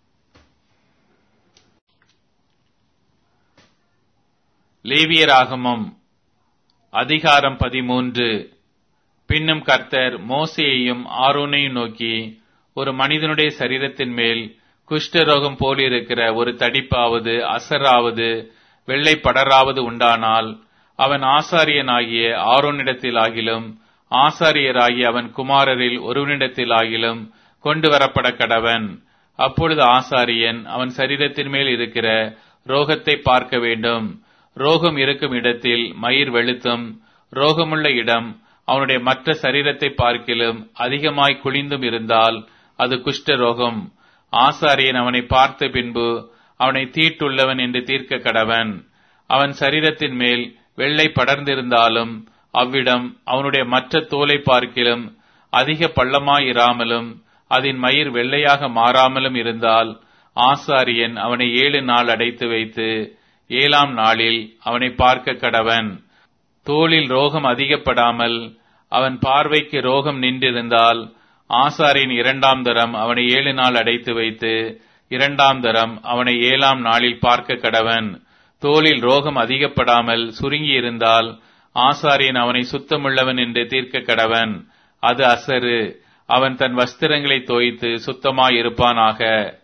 லேவியராகமம் அதிகாரம் பதிமூன்று பின்னும் கர்த்தர் மோசேயையும் ஆரோனையும் நோக்கி ஒரு மனிதனுடைய சரீரத்தின் மேல் குஷ்டரோகம் போலிருக்கிற ஒரு தடிப்பாவது அசராவது வெள்ளை படராவது உண்டானால் அவன் ஆசாரியனாகிய ஆரோனிடத்தில் ஆகிலும் ஆசாரியராகிய அவன் குமாரரில் ஒருவனிடத்தில் ஆகிலும் கொண்டு வரப்பட கடவன் அப்பொழுது ஆசாரியன் அவன் சரீரத்தின் மேல் இருக்கிற ரோகத்தை பார்க்க வேண்டும் ரோகம் இருக்கும் இடத்தில் மயிர் வெளுத்தும் ரோகமுள்ள இடம் அவனுடைய மற்ற சரீரத்தை பார்க்கிலும் அதிகமாய் குளிந்தும் இருந்தால் அது குஷ்ட ரோகம் ஆசாரியன் அவனை பார்த்த பின்பு அவனை தீட்டுள்ளவன் என்று தீர்க்க கடவன் அவன் சரீரத்தின் மேல் வெள்ளை படர்ந்திருந்தாலும் அவ்விடம் அவனுடைய மற்ற தோலை பார்க்கிலும் அதிக பள்ளமாயிராமலும் அதன் மயிர் வெள்ளையாக மாறாமலும் இருந்தால் ஆசாரியன் அவனை ஏழு நாள் அடைத்து வைத்து ஏழாம் நாளில் அவனை பார்க்க கடவன் தோளில் ரோகம் அதிகப்படாமல் அவன் பார்வைக்கு ரோகம் நின்றிருந்தால் ஆசாரின் இரண்டாம் தரம் அவனை ஏழு நாள் அடைத்து வைத்து இரண்டாம் தரம் அவனை ஏழாம் நாளில் பார்க்க கடவன் தோளில் ரோகம் அதிகப்படாமல் சுருங்கி இருந்தால் ஆசாரியன் அவனை சுத்தமுள்ளவன் என்று தீர்க்க கடவன் அது அசரு அவன் தன் வஸ்திரங்களை தோய்த்து சுத்தமாயிருப்பானாக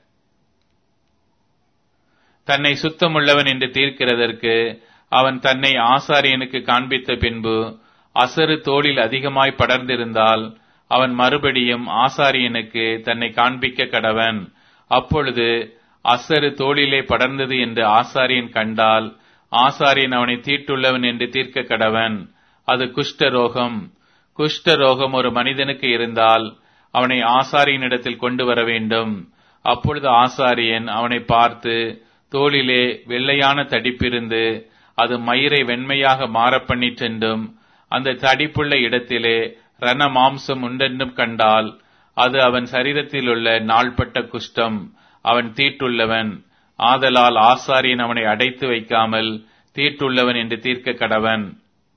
தன்னை சுத்தமுள்ளவன் என்று தீர்க்கிறதற்கு அவன் தன்னை ஆசாரியனுக்கு காண்பித்த பின்பு அசரு தோளில் அதிகமாய் படர்ந்திருந்தால் அவன் மறுபடியும் ஆசாரியனுக்கு தன்னை காண்பிக்க கடவன் அப்பொழுது அசரு தோளிலே படர்ந்தது என்று ஆசாரியன் கண்டால் ஆசாரியன் அவனை தீட்டுள்ளவன் என்று தீர்க்க கடவன் அது குஷ்ட ரோகம் குஷ்ட ரோகம் ஒரு மனிதனுக்கு இருந்தால் அவனை ஆசாரியனிடத்தில் கொண்டு வர வேண்டும் அப்பொழுது ஆசாரியன் அவனை பார்த்து தோளிலே வெள்ளையான தடிப்பிருந்து அது மயிரை வெண்மையாக மாறப்பண்ணிற்றென்றும் அந்த தடிப்புள்ள இடத்திலே ரண மாம்சம் உண்டென்றும் கண்டால் அது அவன் சரீரத்தில் உள்ள நாள்பட்ட குஷ்டம் அவன் தீட்டுள்ளவன் ஆதலால் ஆசாரியன் அவனை அடைத்து வைக்காமல் தீட்டுள்ளவன் என்று தீர்க்க கடவன்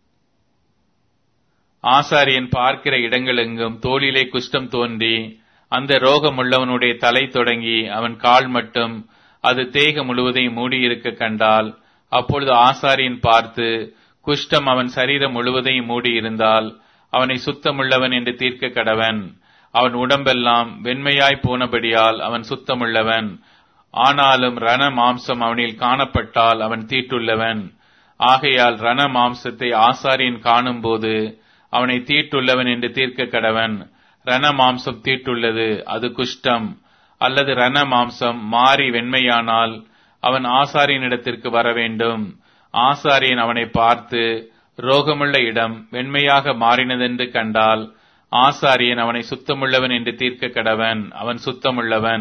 ஆசாரியன் பார்க்கிற இடங்களெங்கும் தோளிலே குஷ்டம் தோன்றி அந்த ரோகமுள்ளவனுடைய தலை தொடங்கி அவன் கால் மட்டும் அது தேக முழுவதையும் மூடியிருக்க கண்டால் அப்பொழுது ஆசாரியன் பார்த்து குஷ்டம் அவன் சரீரம் முழுவதையும் மூடியிருந்தால் அவனை சுத்தமுள்ளவன் என்று தீர்க்க கடவன் அவன் உடம்பெல்லாம் வெண்மையாய் போனபடியால் அவன் சுத்தமுள்ளவன் ஆனாலும் ரண மாம்சம் அவனில் காணப்பட்டால் அவன் தீட்டுள்ளவன் ஆகையால் ரண மாம்சத்தை ஆசாரியன் காணும்போது அவனை தீட்டுள்ளவன் என்று தீர்க்க கடவன் ரண மாம்சம் தீட்டுள்ளது அது குஷ்டம் அல்லது ரண மாம்சம் மாறி வெண்மையானால் அவன் ஆசாரியனிடத்திற்கு வர வேண்டும் ஆசாரியன் அவனை பார்த்து ரோகமுள்ள இடம் வெண்மையாக மாறினதென்று கண்டால் ஆசாரியன் அவனை சுத்தமுள்ளவன் என்று தீர்க்க கடவன் அவன் சுத்தமுள்ளவன்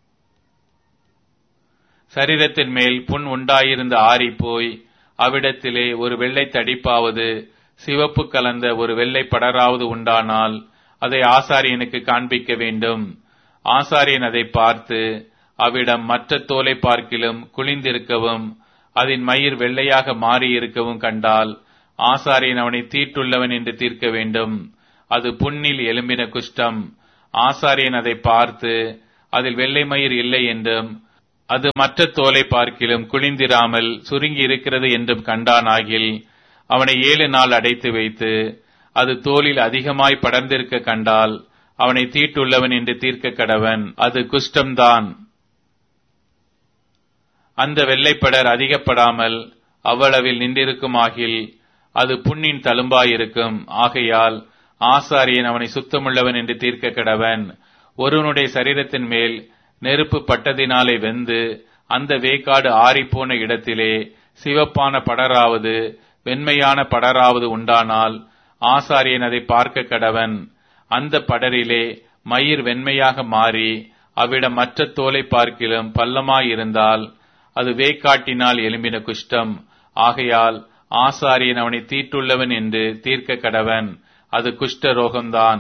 சரீரத்தின் மேல் புண் உண்டாயிருந்த ஆறி போய் அவ்விடத்திலே ஒரு வெள்ளை தடிப்பாவது சிவப்பு கலந்த ஒரு வெள்ளை படராவது உண்டானால் அதை ஆசாரியனுக்கு காண்பிக்க வேண்டும் ஆசாரியன் அதை பார்த்து அவ்விடம் மற்ற தோலை பார்க்கிலும் குளிந்திருக்கவும் அதன் மயிர் வெள்ளையாக மாறியிருக்கவும் கண்டால் ஆசாரியன் அவனை தீட்டுள்ளவன் என்று தீர்க்க வேண்டும் அது புண்ணில் எலும்பின குஷ்டம் ஆசாரியன் அதை பார்த்து அதில் வெள்ளை மயிர் இல்லை என்றும் அது மற்ற தோலை பார்க்கிலும் குளிந்திராமல் சுருங்கி இருக்கிறது என்றும் கண்டானாகில் அவனை ஏழு நாள் அடைத்து வைத்து அது தோலில் அதிகமாய் படர்ந்திருக்க கண்டால் அவனை தீட்டுள்ளவன் என்று தீர்க்க கடவன் அது குஷ்டம்தான் அந்த வெள்ளைப்படர் அதிகப்படாமல் அவ்வளவில் நின்றிருக்குமாகில் அது புண்ணின் தழும்பாயிருக்கும் ஆகையால் ஆசாரியன் அவனை சுத்தமுள்ளவன் என்று தீர்க்க கடவன் ஒருவனுடைய சரீரத்தின் மேல் நெருப்பு பட்டதினாலே வெந்து அந்த வேக்காடு ஆறிப்போன இடத்திலே சிவப்பான படராவது வெண்மையான படராவது உண்டானால் ஆசாரியன் அதை பார்க்க கடவன் அந்த படரிலே மயிர் வெண்மையாக மாறி அவ்விடம் மற்ற தோலை பார்க்கிலும் பள்ளமாயிருந்தால் அது வேக்காட்டினால் எலும்பின குஷ்டம் ஆகையால் ஆசாரியன் அவனை தீட்டுள்ளவன் என்று தீர்க்க கடவன் அது குஷ்ட ரோகம்தான்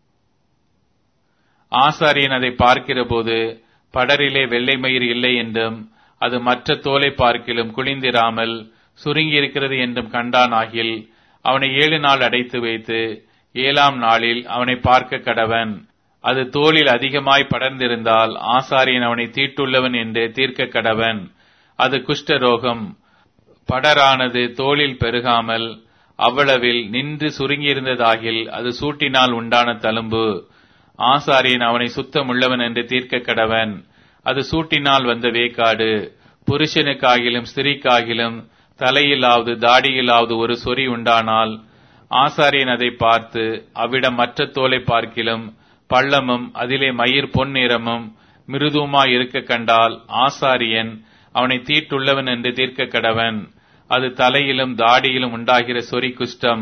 ஆசாரியன் அதை பார்க்கிறபோது படரிலே வெள்ளை மயிர் இல்லை என்றும் அது மற்ற தோலை பார்க்கிலும் குளிந்திராமல் சுருங்கியிருக்கிறது என்றும் கண்டானாகில் அவனை ஏழு நாள் அடைத்து வைத்து ஏழாம் நாளில் அவனை பார்க்க கடவன் அது தோளில் அதிகமாய் படர்ந்திருந்தால் ஆசாரியன் அவனை தீட்டுள்ளவன் என்று தீர்க்க கடவன் அது குஷ்ட ரோகம் படரானது தோளில் பெருகாமல் அவ்வளவில் நின்று சுருங்கியிருந்ததாகில் அது சூட்டினால் உண்டான தழும்பு ஆசாரியன் அவனை சுத்தமுள்ளவன் என்று தீர்க்க கடவன் அது சூட்டினால் வந்த வேக்காடு புருஷனுக்காகிலும் ஸ்திரீக்காகிலும் தலையிலாவது தாடியிலாவது ஒரு சொறி உண்டானால் ஆசாரியன் அதை பார்த்து அவ்விடம் மற்ற தோலை பார்க்கிலும் பள்ளமும் அதிலே மயிர் பொன் நிறமும் மிருதுமாய் இருக்க கண்டால் ஆசாரியன் அவனை தீட்டுள்ளவன் என்று தீர்க்க கடவன் அது தலையிலும் தாடியிலும் உண்டாகிற சொறி குஷ்டம்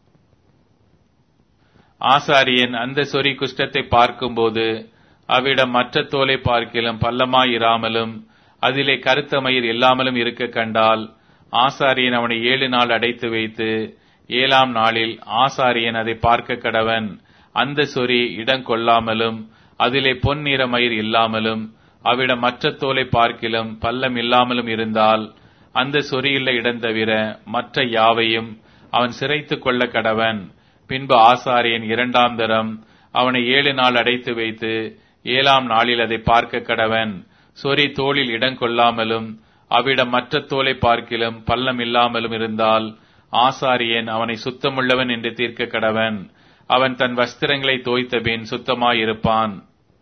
ஆசாரியன் அந்த சொறி குஷ்டத்தை பார்க்கும்போது அவ்விடம் மற்ற தோலை பார்க்கிலும் பள்ளமாயிராமலும் அதிலே கருத்த மயிர் இல்லாமலும் இருக்க கண்டால் ஆசாரியன் அவனை ஏழு நாள் அடைத்து வைத்து ஏழாம் நாளில் ஆசாரியன் அதை பார்க்க கடவன் அந்த சொறி இடம் கொள்ளாமலும் அதிலே பொன் நிற மயிர் இல்லாமலும் அவ்விடம் மற்ற தோலை பார்க்கிலும் பள்ளம் இல்லாமலும் இருந்தால் அந்த சொறியுள்ள இடம் தவிர மற்ற யாவையும் அவன் சிறைத்துக் கொள்ள கடவன் பின்பு ஆசாரியன் இரண்டாம் தரம் அவனை ஏழு நாள் அடைத்து வைத்து ஏழாம் நாளில் அதை பார்க்க கடவன் சொறி தோளில் இடம் கொள்ளாமலும் அவ்விடம் மற்ற தோலை பார்க்கிலும் பள்ளம் இல்லாமலும் இருந்தால் ஆசாரியன் அவனை சுத்தமுள்ளவன் என்று தீர்க்க கடவன் அவன் தன் வஸ்திரங்களை தோய்த்தபின் சுத்தமாயிருப்பான்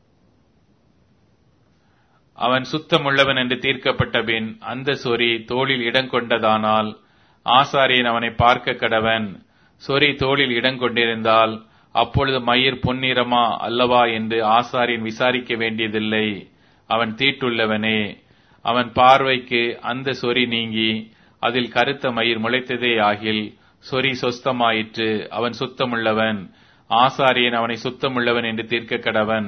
அவன் சுத்தமுள்ளவன் என்று தீர்க்கப்பட்ட பின் அந்த சொறி தோளில் இடம் கொண்டதானால் ஆசாரியன் அவனை பார்க்க கடவன் சொறி தோளில் இடம் கொண்டிருந்தால் அப்பொழுது மயிர் பொன்னிறமா அல்லவா என்று ஆசாரியன் விசாரிக்க வேண்டியதில்லை அவன் தீட்டுள்ளவனே அவன் பார்வைக்கு அந்த சொறி நீங்கி அதில் கருத்த மயிர் முளைத்ததே ஆகில் சொறி சொஸ்தமாயிற்று அவன் சுத்தமுள்ளவன் ஆசாரியன் அவனை சுத்தமுள்ளவன் என்று தீர்க்க கடவன்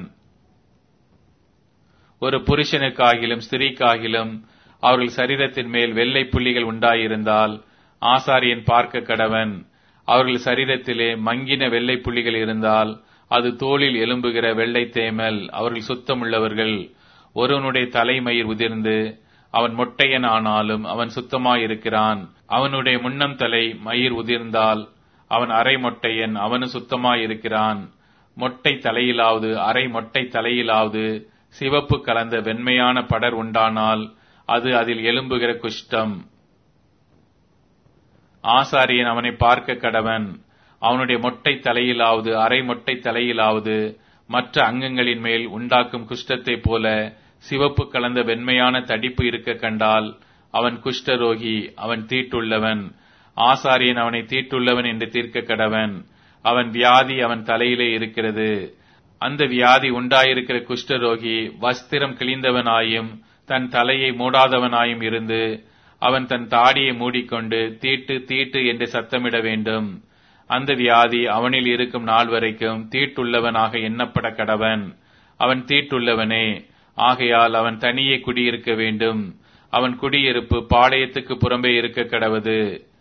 ஒரு புருஷனுக்காகிலும் ஸ்திரீக்காகிலும் அவர்கள் சரீரத்தின் மேல் வெள்ளை புள்ளிகள் உண்டாயிருந்தால் ஆசாரியன் பார்க்க கடவன் அவர்கள் சரீரத்திலே மங்கின வெள்ளை புள்ளிகள் இருந்தால் அது தோளில் எலும்புகிற வெள்ளை தேமல் அவர்கள் சுத்தமுள்ளவர்கள் ஒருவனுடைய தலைமயிர் உதிர்ந்து அவன் மொட்டையன் ஆனாலும் அவன் சுத்தமாயிருக்கிறான் அவனுடைய முன்னம் தலை மயிர் உதிர்ந்தால் அவன் அரை மொட்டையன் அவனு சுத்தமாயிருக்கிறான் மொட்டை தலையிலாவது அரை மொட்டை தலையிலாவது சிவப்பு கலந்த வெண்மையான படர் உண்டானால் அது அதில் எலும்புகிற குஷ்டம் ஆசாரியன் அவனை பார்க்க கடவன் அவனுடைய மொட்டை தலையிலாவது அரை மொட்டை தலையிலாவது மற்ற அங்கங்களின் மேல் உண்டாக்கும் குஷ்டத்தைப் போல சிவப்பு கலந்த வெண்மையான தடிப்பு இருக்க கண்டால் அவன் குஷ்டரோகி அவன் தீட்டுள்ளவன் ஆசாரியன் அவனை தீட்டுள்ளவன் என்று தீர்க்க கடவன் அவன் வியாதி அவன் தலையிலே இருக்கிறது அந்த வியாதி உண்டாயிருக்கிற குஷ்டரோகி வஸ்திரம் கிழிந்தவனாயும் தன் தலையை மூடாதவனாயும் இருந்து அவன் தன் தாடியை மூடிக்கொண்டு தீட்டு தீட்டு என்று சத்தமிட வேண்டும் அந்த வியாதி அவனில் இருக்கும் நாள் வரைக்கும் தீட்டுள்ளவனாக எண்ணப்பட கடவன் அவன் தீட்டுள்ளவனே ஆகையால் அவன் தனியே குடியிருக்க வேண்டும் அவன் குடியிருப்பு பாளையத்துக்கு புறம்பே இருக்க கடவது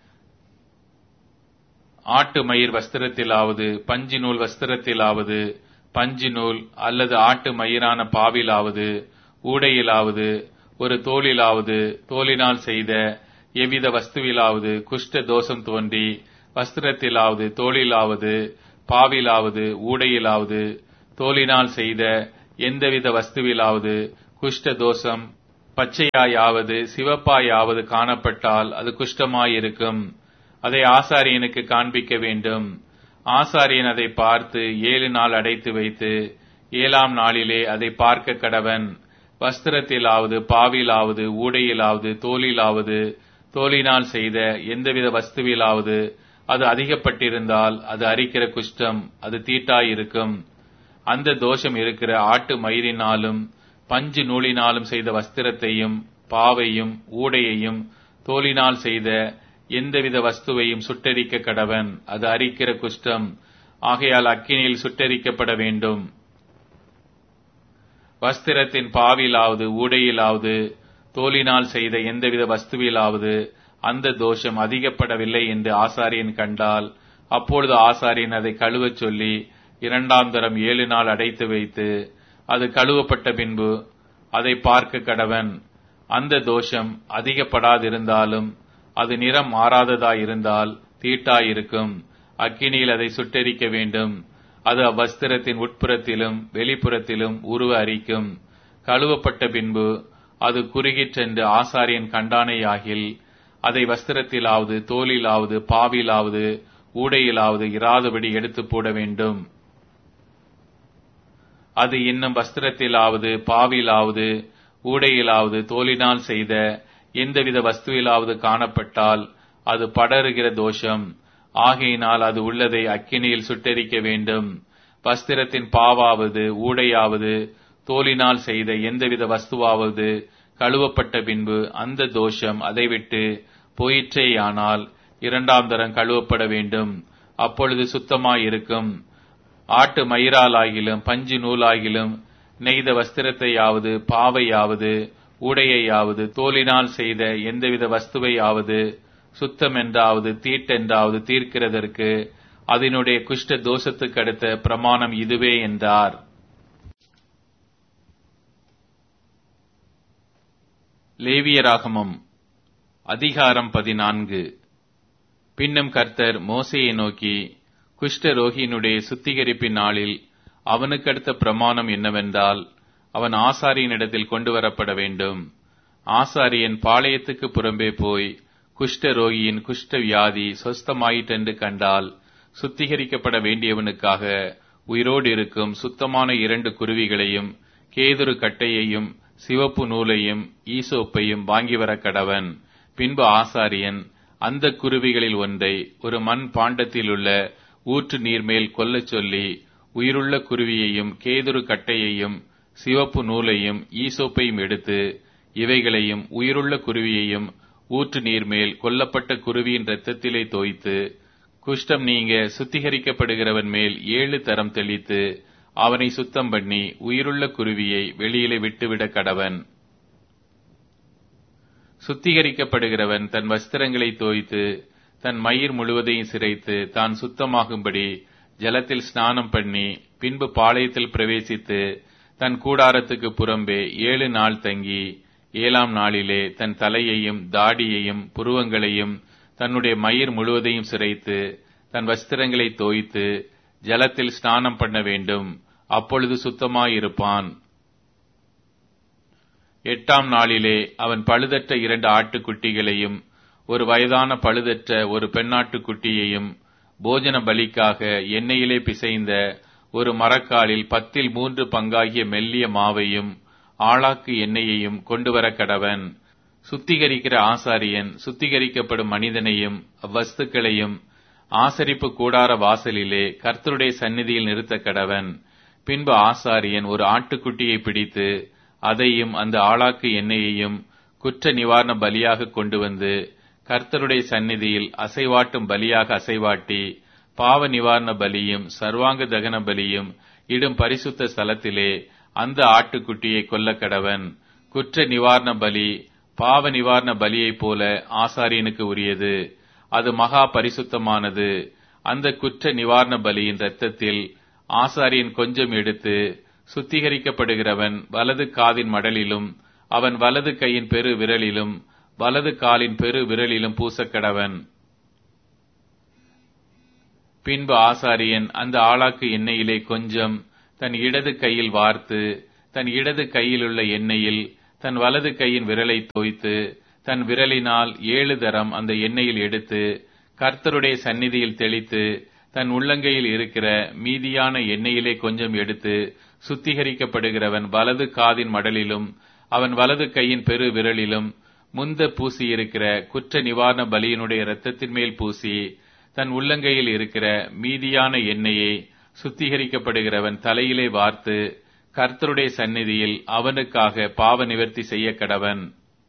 ஆட்டு மயிர் வஸ்திரத்திலாவது பஞ்சு நூல் வஸ்திரத்திலாவது பஞ்சு நூல் அல்லது ஆட்டு மயிரான பாவிலாவது ஊடையிலாவது ஒரு தோளிலாவது தோலினால் செய்த எவ்வித வஸ்துவிலாவது குஷ்ட தோஷம் தோன்றி வஸ்திரத்திலாவது தோளிலாவது பாவிலாவது ஊடையிலாவது தோலினால் செய்த எந்தவித வஸ்துவிலாவது குஷ்ட தோஷம் பச்சையாயாவது சிவப்பாயாவது காணப்பட்டால் அது குஷ்டமாயிருக்கும் அதை ஆசாரியனுக்கு காண்பிக்க வேண்டும் ஆசாரியன் அதை பார்த்து ஏழு நாள் அடைத்து வைத்து ஏழாம் நாளிலே அதை பார்க்க கடவன் வஸ்திரத்திலாவது பாவிலாவது ஊடையிலாவது தோலிலாவது தோலினால் செய்த எந்தவித வஸ்துவிலாவது அது அதிகப்பட்டிருந்தால் அது அரிக்கிற குஷ்டம் அது தீட்டாயிருக்கும் அந்த தோஷம் இருக்கிற ஆட்டு மயிரினாலும் பஞ்சு நூலினாலும் செய்த வஸ்திரத்தையும் பாவையும் ஊடையையும் தோலினால் செய்த எந்தவித வஸ்துவையும் சுட்டரிக்க கடவன் அது அரிக்கிற குஷ்டம் ஆகையால் அக்கினியில் சுட்டரிக்கப்பட வேண்டும் வஸ்திரத்தின் பாவிலாவது ஊடையிலாவது தோலினால் செய்த எந்தவித வஸ்துவிலாவது அந்த தோஷம் அதிகப்படவில்லை என்று ஆசாரியன் கண்டால் அப்பொழுது ஆசாரியன் அதை கழுவச் சொல்லி இரண்டாம் தரம் ஏழு நாள் அடைத்து வைத்து அது கழுவப்பட்ட பின்பு அதை பார்க்க கடவன் அந்த தோஷம் அதிகப்படாதிருந்தாலும் அது நிறம் மாறாததாயிருந்தால் தீட்டாயிருக்கும் அக்கினியில் அதை சுட்டெரிக்க வேண்டும் அது அவ்வஸ்திரத்தின் உட்புறத்திலும் வெளிப்புறத்திலும் உருவ அரிக்கும் கழுவப்பட்ட பின்பு அது குறுகிச் சென்று ஆசாரியன் கண்டானையாகில் அதை வஸ்திரத்திலாவது தோலிலாவது பாவிலாவது ஊடையிலாவது இராதபடி எடுத்து போட வேண்டும் அது இன்னும் வஸ்திரத்திலாவது பாவிலாவது ஊடையிலாவது தோலினால் செய்த எந்தவித வஸ்துவிலாவது காணப்பட்டால் அது படருகிற தோஷம் ஆகையினால் அது உள்ளதை அக்கினியில் சுட்டெரிக்க வேண்டும் வஸ்திரத்தின் பாவாவது ஊடையாவது தோலினால் செய்த எந்தவித வஸ்துவாவது கழுவப்பட்ட பின்பு அந்த தோஷம் அதை விட்டு போயிற்றேயானால் இரண்டாம் தரம் கழுவப்பட வேண்டும் அப்பொழுது சுத்தமாயிருக்கும் ஆட்டு மயிராலாகிலும் பஞ்சு நூலாகிலும் நெய்த வஸ்திரத்தையாவது பாவையாவது உடையையாவது தோலினால் செய்த எந்தவித வஸ்துவையாவது சுத்தம் என்றாவது தீட்டென்றாவது தீர்க்கிறதற்கு அதனுடைய குஷ்ட தோஷத்துக்கு அடுத்த பிரமாணம் இதுவே என்றார் லேவியராகமம் அதிகாரம் பதினான்கு பின்னும் கர்த்தர் மோசையை நோக்கி குஷ்ட ரோகியினுடைய சுத்திகரிப்பின் நாளில் அவனுக்கு அடுத்த பிரமாணம் என்னவென்றால் அவன் ஆசாரியனிடத்தில் கொண்டு வரப்பட வேண்டும் ஆசாரியன் பாளையத்துக்கு புறம்பே போய் குஷ்ட ரோகியின் குஷ்ட வியாதி சொஸ்தமாயிற்றென்று கண்டால் சுத்திகரிக்கப்பட வேண்டியவனுக்காக உயிரோடு இருக்கும் சுத்தமான இரண்டு குருவிகளையும் கேதுரு கட்டையையும் சிவப்பு நூலையும் ஈசோப்பையும் வாங்கி வர கடவன் பின்பு ஆசாரியன் அந்த குருவிகளில் ஒன்றை ஒரு மண் பாண்டத்திலுள்ள ஊற்று நீர் மேல் கொல்லச் சொல்லி உயிருள்ள குருவியையும் கேதுரு கட்டையையும் சிவப்பு நூலையும் ஈசோப்பையும் எடுத்து இவைகளையும் உயிருள்ள குருவியையும் ஊற்று நீர் மேல் கொல்லப்பட்ட குருவியின் இரத்தத்திலே தோய்த்து குஷ்டம் நீங்க சுத்திகரிக்கப்படுகிறவன் மேல் ஏழு தரம் தெளித்து அவனை சுத்தம் பண்ணி உயிருள்ள குருவியை வெளியிலே விட்டுவிட கடவன் சுத்திகரிக்கப்படுகிறவன் தன் வஸ்திரங்களை தோய்த்து தன் மயிர் முழுவதையும் சிரைத்து தான் சுத்தமாகும்படி ஜலத்தில் ஸ்நானம் பண்ணி பின்பு பாளையத்தில் பிரவேசித்து தன் கூடாரத்துக்கு புறம்பே ஏழு நாள் தங்கி ஏழாம் நாளிலே தன் தலையையும் தாடியையும் புருவங்களையும் தன்னுடைய மயிர் முழுவதையும் சிரைத்து தன் வஸ்திரங்களை தோய்த்து ஜலத்தில் ஸ்நானம் பண்ண வேண்டும் அப்பொழுது சுத்தமாயிருப்பான் எட்டாம் நாளிலே அவன் பழுதற்ற இரண்டு ஆட்டுக்குட்டிகளையும் ஒரு வயதான பழுதற்ற ஒரு பெண்ணாட்டுக்குட்டியையும் போஜன பலிக்காக எண்ணெயிலே பிசைந்த ஒரு மரக்காலில் பத்தில் மூன்று பங்காகிய மெல்லிய மாவையும் ஆளாக்கு எண்ணெயையும் கொண்டு வர கடவன் சுத்திகரிக்கிற ஆசாரியன் சுத்திகரிக்கப்படும் மனிதனையும் அவ்வஸ்துக்களையும் ஆசரிப்பு கூடார வாசலிலே கர்த்தருடைய சந்நிதியில் நிறுத்த கடவன் பின்பு ஆசாரியன் ஒரு ஆட்டுக்குட்டியை பிடித்து அதையும் அந்த ஆளாக்கு எண்ணெயையும் குற்ற நிவாரண பலியாக கொண்டு வந்து கர்த்தருடைய சந்நிதியில் அசைவாட்டும் பலியாக அசைவாட்டி பாவ நிவாரண பலியும் சர்வாங்க தகன பலியும் இடும் பரிசுத்த ஸ்தலத்திலே அந்த ஆட்டுக்குட்டியை கொல்ல கடவன் குற்ற நிவாரண பலி பாவ நிவாரண பலியைப் போல ஆசாரியனுக்கு உரியது அது மகா பரிசுத்தமானது அந்த குற்ற நிவாரண பலியின் இரத்தத்தில் ஆசாரியன் கொஞ்சம் எடுத்து சுத்திகரிக்கப்படுகிறவன் வலது காதின் மடலிலும் அவன் வலது கையின் பெரு விரலிலும் வலது காலின் பெரு விரலிலும் பூசக்கடவன் பின்பு ஆசாரியன் அந்த ஆளாக்கு எண்ணெயிலே கொஞ்சம் தன் இடது கையில் வார்த்து தன் இடது கையிலுள்ள எண்ணெயில் தன் வலது கையின் விரலை தோய்த்து தன் விரலினால் ஏழு தரம் அந்த எண்ணெயில் எடுத்து கர்த்தருடைய சந்நிதியில் தெளித்து தன் உள்ளங்கையில் இருக்கிற மீதியான எண்ணெயிலே கொஞ்சம் எடுத்து சுத்திகரிக்கப்படுகிறவன் வலது காதின் மடலிலும் அவன் வலது கையின் பெரு விரலிலும் முந்த பூசியிருக்கிற குற்ற நிவாரண பலியினுடைய இரத்தத்தின் மேல் பூசி தன் உள்ளங்கையில் இருக்கிற மீதியான எண்ணெயை சுத்திகரிக்கப்படுகிறவன் தலையிலே வார்த்து கர்த்தருடைய சந்நிதியில் அவனுக்காக பாவ நிவர்த்தி செய்ய கடவன்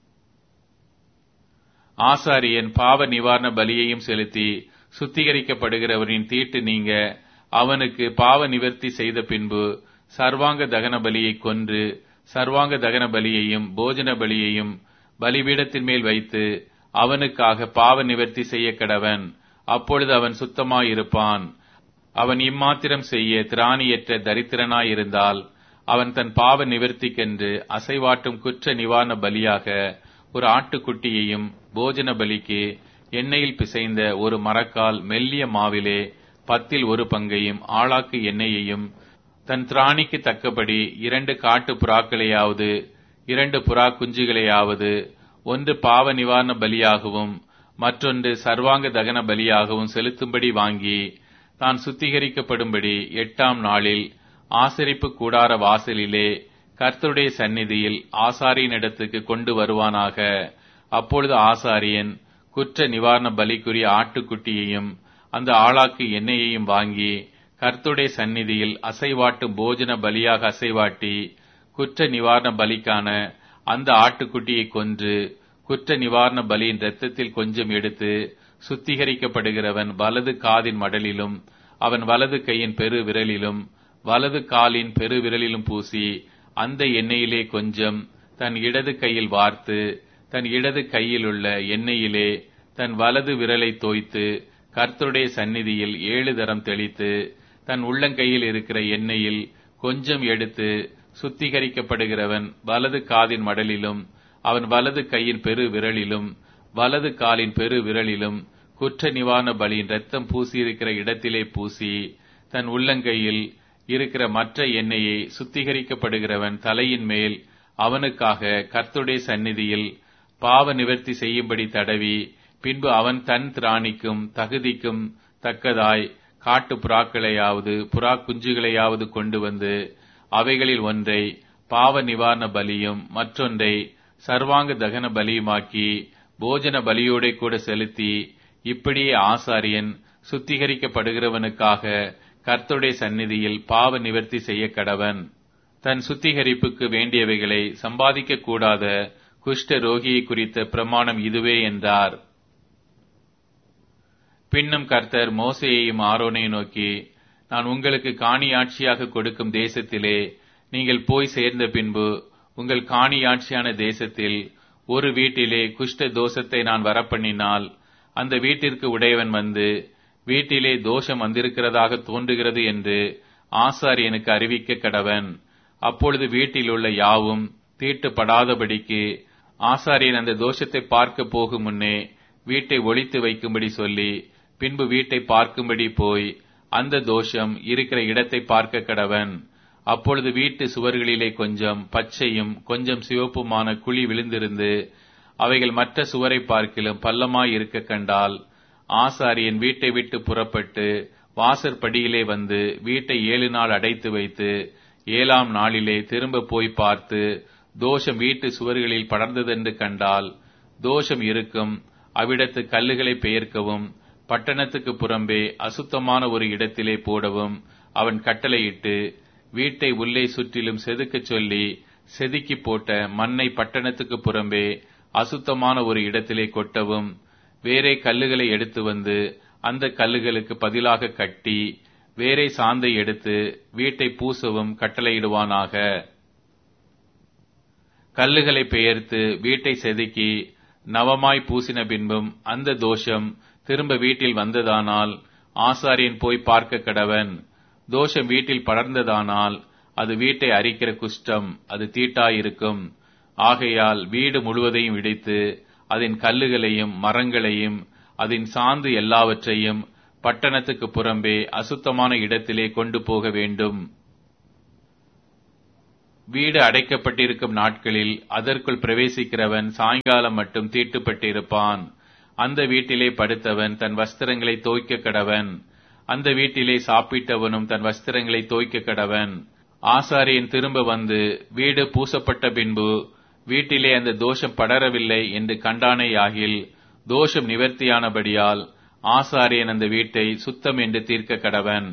ஆசாரியன் பாவ நிவாரண பலியையும் செலுத்தி சுத்திகரிக்கப்படுகிறவரின் தீட்டு நீங்க அவனுக்கு பாவ நிவர்த்தி செய்த பின்பு சர்வாங்க தகன பலியை கொன்று சர்வாங்க தகன பலியையும் போஜன பலியையும் பலிபீடத்தின் மேல் வைத்து அவனுக்காக பாவ நிவர்த்தி செய்ய கடவன் அப்பொழுது அவன் சுத்தமாயிருப்பான் அவன் இம்மாத்திரம் செய்ய திராணியற்ற தரித்திரனாயிருந்தால் அவன் தன் பாவ நிவர்த்திக்கென்று அசைவாட்டும் குற்ற நிவாரண பலியாக ஒரு ஆட்டுக்குட்டியையும் போஜன பலிக்கு எண்ணெயில் பிசைந்த ஒரு மரக்கால் மெல்லிய மாவிலே பத்தில் ஒரு பங்கையும் ஆளாக்கு எண்ணெயையும் தன் திராணிக்கு தக்கபடி இரண்டு காட்டு புறாக்களையாவது இரண்டு புறா குஞ்சுகளையாவது ஒன்று பாவ நிவாரண பலியாகவும் மற்றொன்று சர்வாங்க தகன பலியாகவும் செலுத்தும்படி வாங்கி தான் சுத்திகரிக்கப்படும்படி எட்டாம் நாளில் ஆசரிப்பு கூடார வாசலிலே கர்த்தருடைய சந்நிதியில் ஆசாரியனிடத்துக்கு கொண்டு வருவானாக அப்பொழுது ஆசாரியன் குற்ற நிவாரண பலிக்குரிய ஆட்டுக்குட்டியையும் அந்த ஆளாக்கு எண்ணெயையும் வாங்கி கர்த்துடைய சந்நிதியில் அசைவாட்டும் போஜன பலியாக அசைவாட்டி குற்ற நிவாரண பலிக்கான அந்த ஆட்டுக்குட்டியை கொன்று குற்ற நிவாரண பலியின் இரத்தத்தில் கொஞ்சம் எடுத்து சுத்திகரிக்கப்படுகிறவன் வலது காதின் மடலிலும் அவன் வலது கையின் பெரு விரலிலும் வலது காலின் பெரு விரலிலும் பூசி அந்த எண்ணெயிலே கொஞ்சம் தன் இடது கையில் வார்த்து தன் இடது கையிலுள்ள எண்ணெயிலே தன் வலது விரலை தோய்த்து கர்த்தருடைய சந்நிதியில் ஏழு தரம் தெளித்து தன் உள்ளங்கையில் இருக்கிற எண்ணெயில் கொஞ்சம் எடுத்து சுத்திகரிக்கப்படுகிறவன் வலது காதின் மடலிலும் அவன் வலது கையின் பெரு விரலிலும் வலது காலின் பெரு விரலிலும் குற்ற நிவாரண பலியின் ரத்தம் பூசியிருக்கிற இடத்திலே பூசி தன் உள்ளங்கையில் இருக்கிற மற்ற எண்ணெயை சுத்திகரிக்கப்படுகிறவன் தலையின் மேல் அவனுக்காக கர்த்துடைய சந்நிதியில் பாவ நிவர்த்தி செய்யும்படி தடவி பின்பு அவன் தன் திராணிக்கும் தகுதிக்கும் தக்கதாய் காட்டு புறாக்களையாவது புறா குஞ்சுகளையாவது கொண்டு வந்து அவைகளில் ஒன்றை பாவ நிவாரண பலியும் மற்றொன்றை சர்வாங்க தகன பலியுமாக்கி போஜன பலியோட கூட செலுத்தி இப்படியே ஆசாரியன் சுத்திகரிக்கப்படுகிறவனுக்காக கர்த்தருடைய சந்நிதியில் பாவ நிவர்த்தி செய்ய கடவன் தன் சுத்திகரிப்புக்கு வேண்டியவைகளை சம்பாதிக்க கூடாத குஷ்ட ரோகியை குறித்த பிரமாணம் இதுவே என்றார் பின்னும் கர்த்தர் மோசையையும் ஆரோனையும் நோக்கி நான் உங்களுக்கு காணியாட்சியாக கொடுக்கும் தேசத்திலே நீங்கள் போய் சேர்ந்த பின்பு உங்கள் காணியாட்சியான தேசத்தில் ஒரு வீட்டிலே குஷ்ட தோஷத்தை நான் வரப்பண்ணினால் அந்த வீட்டிற்கு உடையவன் வந்து வீட்டிலே தோஷம் வந்திருக்கிறதாக தோன்றுகிறது என்று ஆசாரியனுக்கு அறிவிக்க கடவன் அப்பொழுது வீட்டில் உள்ள யாவும் தீட்டுப்படாதபடிக்கு ஆசாரியன் அந்த தோஷத்தை பார்க்க போகும் முன்னே வீட்டை ஒழித்து வைக்கும்படி சொல்லி பின்பு வீட்டை பார்க்கும்படி போய் அந்த தோஷம் இருக்கிற இடத்தை பார்க்க கடவன் அப்பொழுது வீட்டு சுவர்களிலே கொஞ்சம் பச்சையும் கொஞ்சம் சிவப்புமான குழி விழுந்திருந்து அவைகள் மற்ற சுவரை பார்க்கிலும் பள்ளமாய் இருக்க கண்டால் ஆசாரியன் வீட்டை விட்டு புறப்பட்டு வாசற்படியிலே வந்து வீட்டை ஏழு நாள் அடைத்து வைத்து ஏழாம் நாளிலே திரும்ப போய் பார்த்து தோஷம் வீட்டு சுவர்களில் படர்ந்ததென்று கண்டால் தோஷம் இருக்கும் அவ்விடத்து கல்லுகளை பெயர்க்கவும் பட்டணத்துக்கு புறம்பே அசுத்தமான ஒரு இடத்திலே போடவும் அவன் கட்டளையிட்டு வீட்டை உள்ளே சுற்றிலும் செதுக்கச் சொல்லி செதுக்கி போட்ட மண்ணை பட்டணத்துக்கு புறம்பே அசுத்தமான ஒரு இடத்திலே கொட்டவும் வேறே கல்லுகளை எடுத்து வந்து அந்த கல்லுகளுக்கு பதிலாக கட்டி வேறே சாந்தை எடுத்து வீட்டை பூசவும் கட்டளையிடுவானாக கல்லுகளை பெயர்த்து வீட்டை செதுக்கி நவமாய் பூசின பின்பும் அந்த தோஷம் திரும்ப வீட்டில் வந்ததானால் ஆசாரியன் போய் பார்க்க கடவன் தோஷம் வீட்டில் படர்ந்ததானால் அது வீட்டை அரிக்கிற குஷ்டம் அது தீட்டாயிருக்கும் ஆகையால் வீடு முழுவதையும் இடித்து அதன் கல்லுகளையும் மரங்களையும் அதன் சாந்து எல்லாவற்றையும் பட்டணத்துக்கு புறம்பே அசுத்தமான இடத்திலே கொண்டு போக வேண்டும் வீடு அடைக்கப்பட்டிருக்கும் நாட்களில் அதற்குள் பிரவேசிக்கிறவன் சாயங்காலம் மட்டும் தீட்டுப்பட்டிருப்பான் அந்த வீட்டிலே படுத்தவன் தன் வஸ்திரங்களை தோய்க்க கடவன் அந்த வீட்டிலே சாப்பிட்டவனும் தன் வஸ்திரங்களை தோய்க்க கடவன் ஆசாரியன் திரும்ப வந்து வீடு பூசப்பட்ட பின்பு வீட்டிலே அந்த தோஷம் படரவில்லை என்று கண்டானேயாகில் தோஷம் நிவர்த்தியானபடியால் ஆசாரியன் அந்த வீட்டை சுத்தம் என்று தீர்க்க கடவன்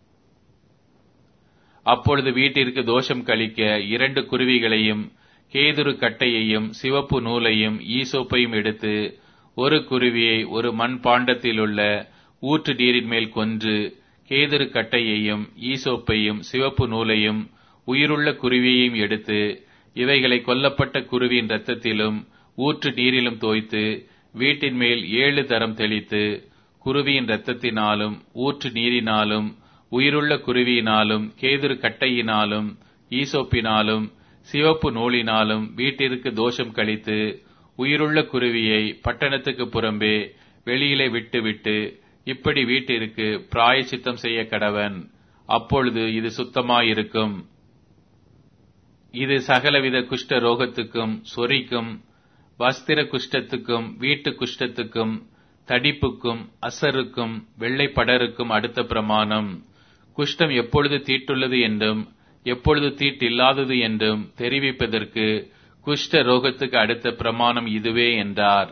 அப்பொழுது வீட்டிற்கு தோஷம் கழிக்க இரண்டு குருவிகளையும் கேதுரு கட்டையையும் சிவப்பு நூலையும் ஈசோப்பையும் எடுத்து ஒரு குருவியை ஒரு மண் பாண்டத்திலுள்ள ஊற்று நீரின் மேல் கொன்று கேதுரு கட்டையையும் ஈசோப்பையும் சிவப்பு நூலையும் உயிருள்ள குருவியையும் எடுத்து இவைகளை கொல்லப்பட்ட குருவியின் இரத்தத்திலும் ஊற்று நீரிலும் தோய்த்து வீட்டின் மேல் ஏழு தரம் தெளித்து குருவியின் இரத்தத்தினாலும் ஊற்று நீரினாலும் உயிருள்ள குருவியினாலும் கேதுரு கட்டையினாலும் ஈசோப்பினாலும் சிவப்பு நூலினாலும் வீட்டிற்கு தோஷம் கழித்து உயிருள்ள குருவியை பட்டணத்துக்கு புறம்பே வெளியிலே விட்டுவிட்டு இப்படி வீட்டிற்கு பிராயச்சித்தம் செய்ய கடவன் அப்பொழுது இது சுத்தமாயிருக்கும் இது சகலவித குஷ்ட ரோகத்துக்கும் சொறிக்கும் வஸ்திர குஷ்டத்துக்கும் வீட்டு குஷ்டத்துக்கும் தடிப்புக்கும் அசருக்கும் வெள்ளைப்படருக்கும் அடுத்த பிரமாணம் குஷ்டம் எப்பொழுது தீட்டுள்ளது என்றும் எப்பொழுது தீட்டில்லாதது என்றும் தெரிவிப்பதற்கு குஷ்ட ரோகத்துக்கு அடுத்த பிரமாணம் இதுவே என்றார்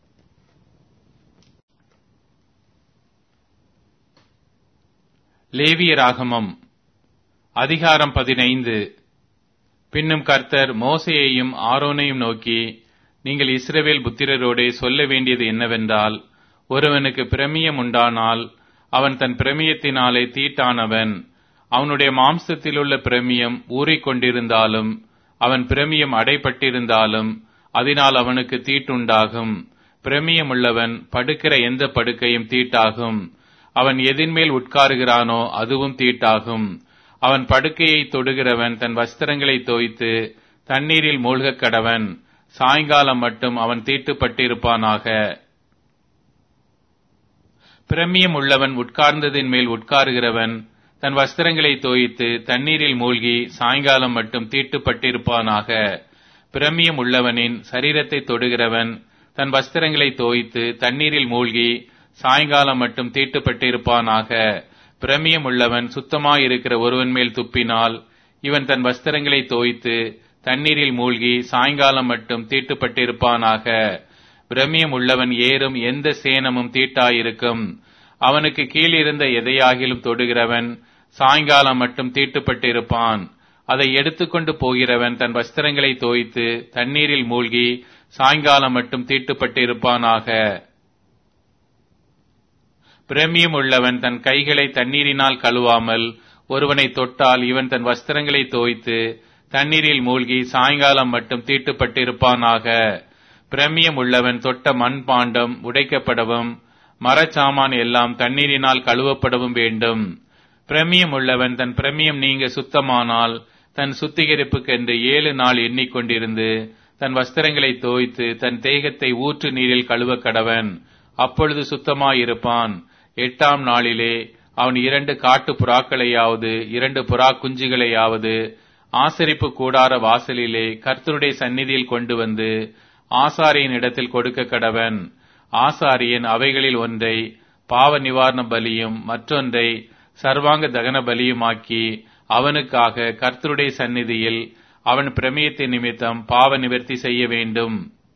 லேவியராகமம் அதிகாரம் பதினைந்து பின்னும் கர்த்தர் மோசையையும் ஆரோனையும் நோக்கி நீங்கள் இஸ்ரவேல் புத்திரரோடே சொல்ல வேண்டியது என்னவென்றால் ஒருவனுக்கு பிரமியம் உண்டானால் அவன் தன் பிரமியத்தினாலே தீட்டானவன் அவனுடைய மாம்சத்திலுள்ள பிரமியம் ஊறிக்கொண்டிருந்தாலும் அவன் பிரமியம் அடைப்பட்டிருந்தாலும் அதனால் அவனுக்கு தீட்டுண்டாகும் பிரமியம் உள்ளவன் படுக்கிற எந்த படுக்கையும் தீட்டாகும் அவன் எதின்மேல் உட்காருகிறானோ அதுவும் தீட்டாகும் அவன் படுக்கையை தொடுகிறவன் தன் வஸ்திரங்களை தோய்த்து தண்ணீரில் மூழ்கக் கடவன் சாயங்காலம் மட்டும் அவன் தீட்டுப்பட்டிருப்பானாக பிரமியம் உள்ளவன் உட்கார்ந்ததின் மேல் உட்காருகிறவன் தன் வஸ்திரங்களை தோய்த்து தண்ணீரில் மூழ்கி சாயங்காலம் மட்டும் தீட்டுப்பட்டிருப்பானாக பிரமியம் உள்ளவனின் சரீரத்தை தொடுகிறவன் தன் வஸ்திரங்களை தோய்த்து தண்ணீரில் மூழ்கி சாயங்காலம் மட்டும் தீட்டுப்பட்டிருப்பானாக பிரமியம் உள்ளவன் சுத்தமாயிருக்கிற ஒருவன் மேல் துப்பினால் இவன் தன் வஸ்திரங்களை தோய்த்து தண்ணீரில் மூழ்கி சாயங்காலம் மட்டும் தீட்டுப்பட்டிருப்பானாக பிரமியம் உள்ளவன் ஏறும் எந்த சேனமும் தீட்டாயிருக்கும் அவனுக்கு கீழிருந்த எதையாகிலும் தொடுகிறவன் சாயங்காலம் மட்டும் தீட்டுப்பட்டிருப்பான் அதை எடுத்துக்கொண்டு போகிறவன் தன் வஸ்திரங்களை தோய்த்து தண்ணீரில் மூழ்கி சாயங்காலம் மட்டும் தீட்டுப்பட்டிருப்பானாக பிரமியம் உள்ளவன் தன் கைகளை தண்ணீரினால் கழுவாமல் ஒருவனை தொட்டால் இவன் தன் வஸ்திரங்களை தோய்த்து தண்ணீரில் மூழ்கி சாயங்காலம் மட்டும் தீட்டுப்பட்டிருப்பானாக பிரமியம் உள்ளவன் தொட்ட மண் பாண்டம் உடைக்கப்படவும் மரச்சாமான் எல்லாம் தண்ணீரினால் கழுவப்படவும் வேண்டும் பிரமியம் உள்ளவன் தன் பிரமியம் நீங்க சுத்தமானால் தன் சுத்திகரிப்புக்கென்று ஏழு நாள் எண்ணிக்கொண்டிருந்து தன் வஸ்திரங்களை தோய்த்து தன் தேகத்தை ஊற்று நீரில் கழுவ கடவன் அப்பொழுது சுத்தமாயிருப்பான் எட்டாம் நாளிலே அவன் இரண்டு காட்டு புறாக்களையாவது இரண்டு புறா குஞ்சுகளையாவது ஆசரிப்பு கூடார வாசலிலே கர்த்தருடைய சந்நிதியில் கொண்டு வந்து ஆசாரியின் இடத்தில் கொடுக்க கடவன் ஆசாரியன் அவைகளில் ஒன்றை பாவ நிவாரண பலியும் மற்றொன்றை சர்வாங்க தகன பலியுமாக்கி அவனுக்காக கர்த்தருடைய சந்நிதியில் அவன் பிரமியத்தின் நிமித்தம் பாவ நிவர்த்தி செய்ய வேண்டும்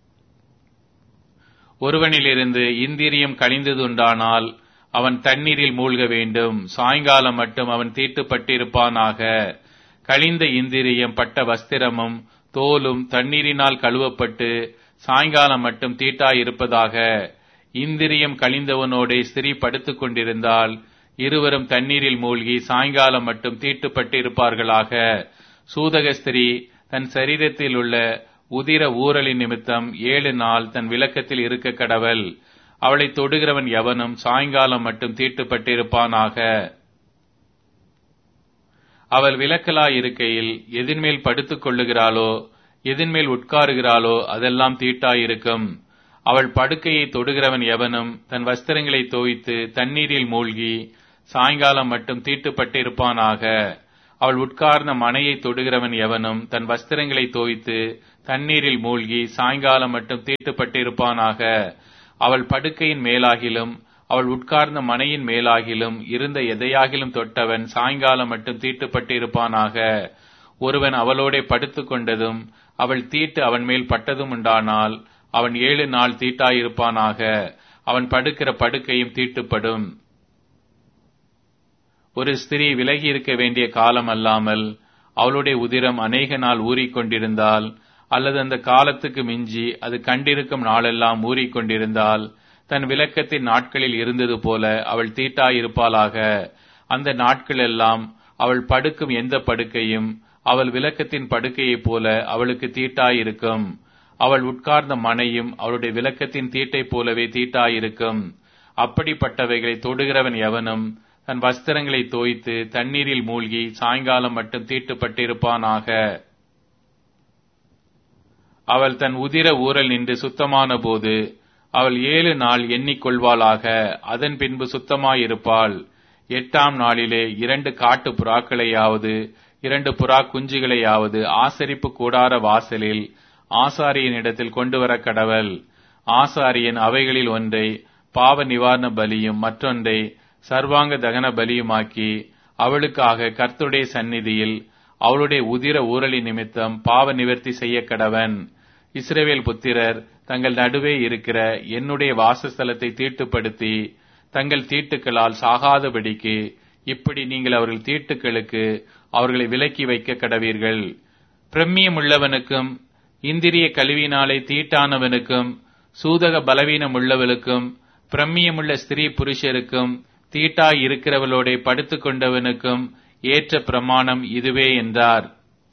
ஒருவனிலிருந்து இந்திரியம் கழிந்ததுண்டானால் அவன் தண்ணீரில் மூழ்க வேண்டும் சாயங்காலம் மட்டும் அவன் தீட்டுப்பட்டிருப்பானாக கழிந்த இந்திரியம் பட்ட வஸ்திரமும் தோலும் தண்ணீரினால் கழுவப்பட்டு சாயங்காலம் மட்டும் தீட்டாயிருப்பதாக இந்திரியம் கழிந்தவனோடே ஸ்திரீ படுத்துக் கொண்டிருந்தால் இருவரும் தண்ணீரில் மூழ்கி சாயங்காலம் மட்டும் தீட்டுப்பட்டிருப்பார்களாக சூதக ஸ்திரீ தன் சரீரத்தில் உள்ள உதிர ஊரலின் நிமித்தம் ஏழு நாள் தன் விளக்கத்தில் இருக்க கடவள் அவளை தொடுகிறவன் எவனும் சாயங்காலம் மட்டும் தீட்டுப்பட்டிருப்பானாக அவள் விளக்கலாய் இருக்கையில் எதின்மேல் படுத்துக் கொள்ளுகிறாளோ எதின்மேல் உட்காருகிறாளோ அதெல்லாம் தீட்டாயிருக்கும் அவள் படுக்கையை தொடுகிறவன் எவனும் தன் வஸ்திரங்களை தோய்த்து தண்ணீரில் மூழ்கி சாயங்காலம் மட்டும் தீட்டுப்பட்டிருப்பானாக அவள் உட்கார்ந்த மனையை தொடுகிறவன் எவனும் தன் வஸ்திரங்களை தோய்த்து தண்ணீரில் மூழ்கி சாயங்காலம் மட்டும் தீட்டுப்பட்டிருப்பானாக அவள் படுக்கையின் மேலாகிலும் அவள் உட்கார்ந்த மனையின் மேலாகிலும் இருந்த எதையாகிலும் தொட்டவன் சாயங்காலம் மட்டும் தீட்டுப்பட்டிருப்பானாக ஒருவன் அவளோடே படுத்துக் கொண்டதும் அவள் தீட்டு அவன் மேல் பட்டதும் உண்டானால் அவன் ஏழு நாள் தீட்டாயிருப்பானாக அவன் படுக்கிற படுக்கையும் தீட்டுப்படும் ஒரு ஸ்திரீ விலகி இருக்க வேண்டிய காலம் அல்லாமல் அவளுடைய உதிரம் அநேக நாள் ஊறிக்கொண்டிருந்தால் அல்லது அந்த காலத்துக்கு மிஞ்சி அது கண்டிருக்கும் நாளெல்லாம் ஊறிக்கொண்டிருந்தால் தன் விளக்கத்தின் நாட்களில் இருந்தது போல அவள் தீட்டாயிருப்பாளாக அந்த நாட்கள் எல்லாம் அவள் படுக்கும் எந்த படுக்கையும் அவள் விளக்கத்தின் படுக்கையைப் போல அவளுக்கு தீட்டாயிருக்கும் அவள் உட்கார்ந்த மனையும் அவளுடைய விளக்கத்தின் தீட்டைப் போலவே தீட்டாயிருக்கும் அப்படிப்பட்டவைகளை தொடுகிறவன் எவனும் தன் வஸ்திரங்களை தோய்த்து தண்ணீரில் மூழ்கி சாயங்காலம் மட்டும் தீட்டுப்பட்டிருப்பானாக அவள் தன் உதிர ஊரல் நின்று சுத்தமான போது அவள் ஏழு நாள் எண்ணிக்கொள்வாளாக அதன் பின்பு சுத்தமாயிருப்பாள் எட்டாம் நாளிலே இரண்டு காட்டு புறாக்களையாவது இரண்டு புறா குஞ்சுகளையாவது ஆசரிப்பு கூடார வாசலில் ஆசாரியனிடத்தில் கொண்டு வர கடவல் ஆசாரியன் அவைகளில் ஒன்றை பாவ நிவாரண பலியும் மற்றொன்றை சர்வாங்க தகன பலியுமாக்கி அவளுக்காக கர்த்துடைய சந்நிதியில் அவளுடைய உதிர ஊரலி நிமித்தம் பாவ நிவர்த்தி செய்ய கடவன் இஸ்ரேவேல் புத்திரர் தங்கள் நடுவே இருக்கிற என்னுடைய வாசஸ்தலத்தை தீட்டுப்படுத்தி தங்கள் தீட்டுக்களால் சாகாதபடிக்கு இப்படி நீங்கள் அவர்கள் தீட்டுக்களுக்கு அவர்களை விலக்கி வைக்க கடவீர்கள் பிரம்மியம் உள்ளவனுக்கும் இந்திரிய கழிவினாலே தீட்டானவனுக்கும் சூதக பலவீனம் உள்ளவளுக்கும் பிரம்மியமுள்ள ஸ்திரீ புருஷருக்கும் தீட்டாய் இருக்கிறவளோட படுத்துக் கொண்டவனுக்கும் ஏற்ற பிரமாணம் இதுவே என்றார்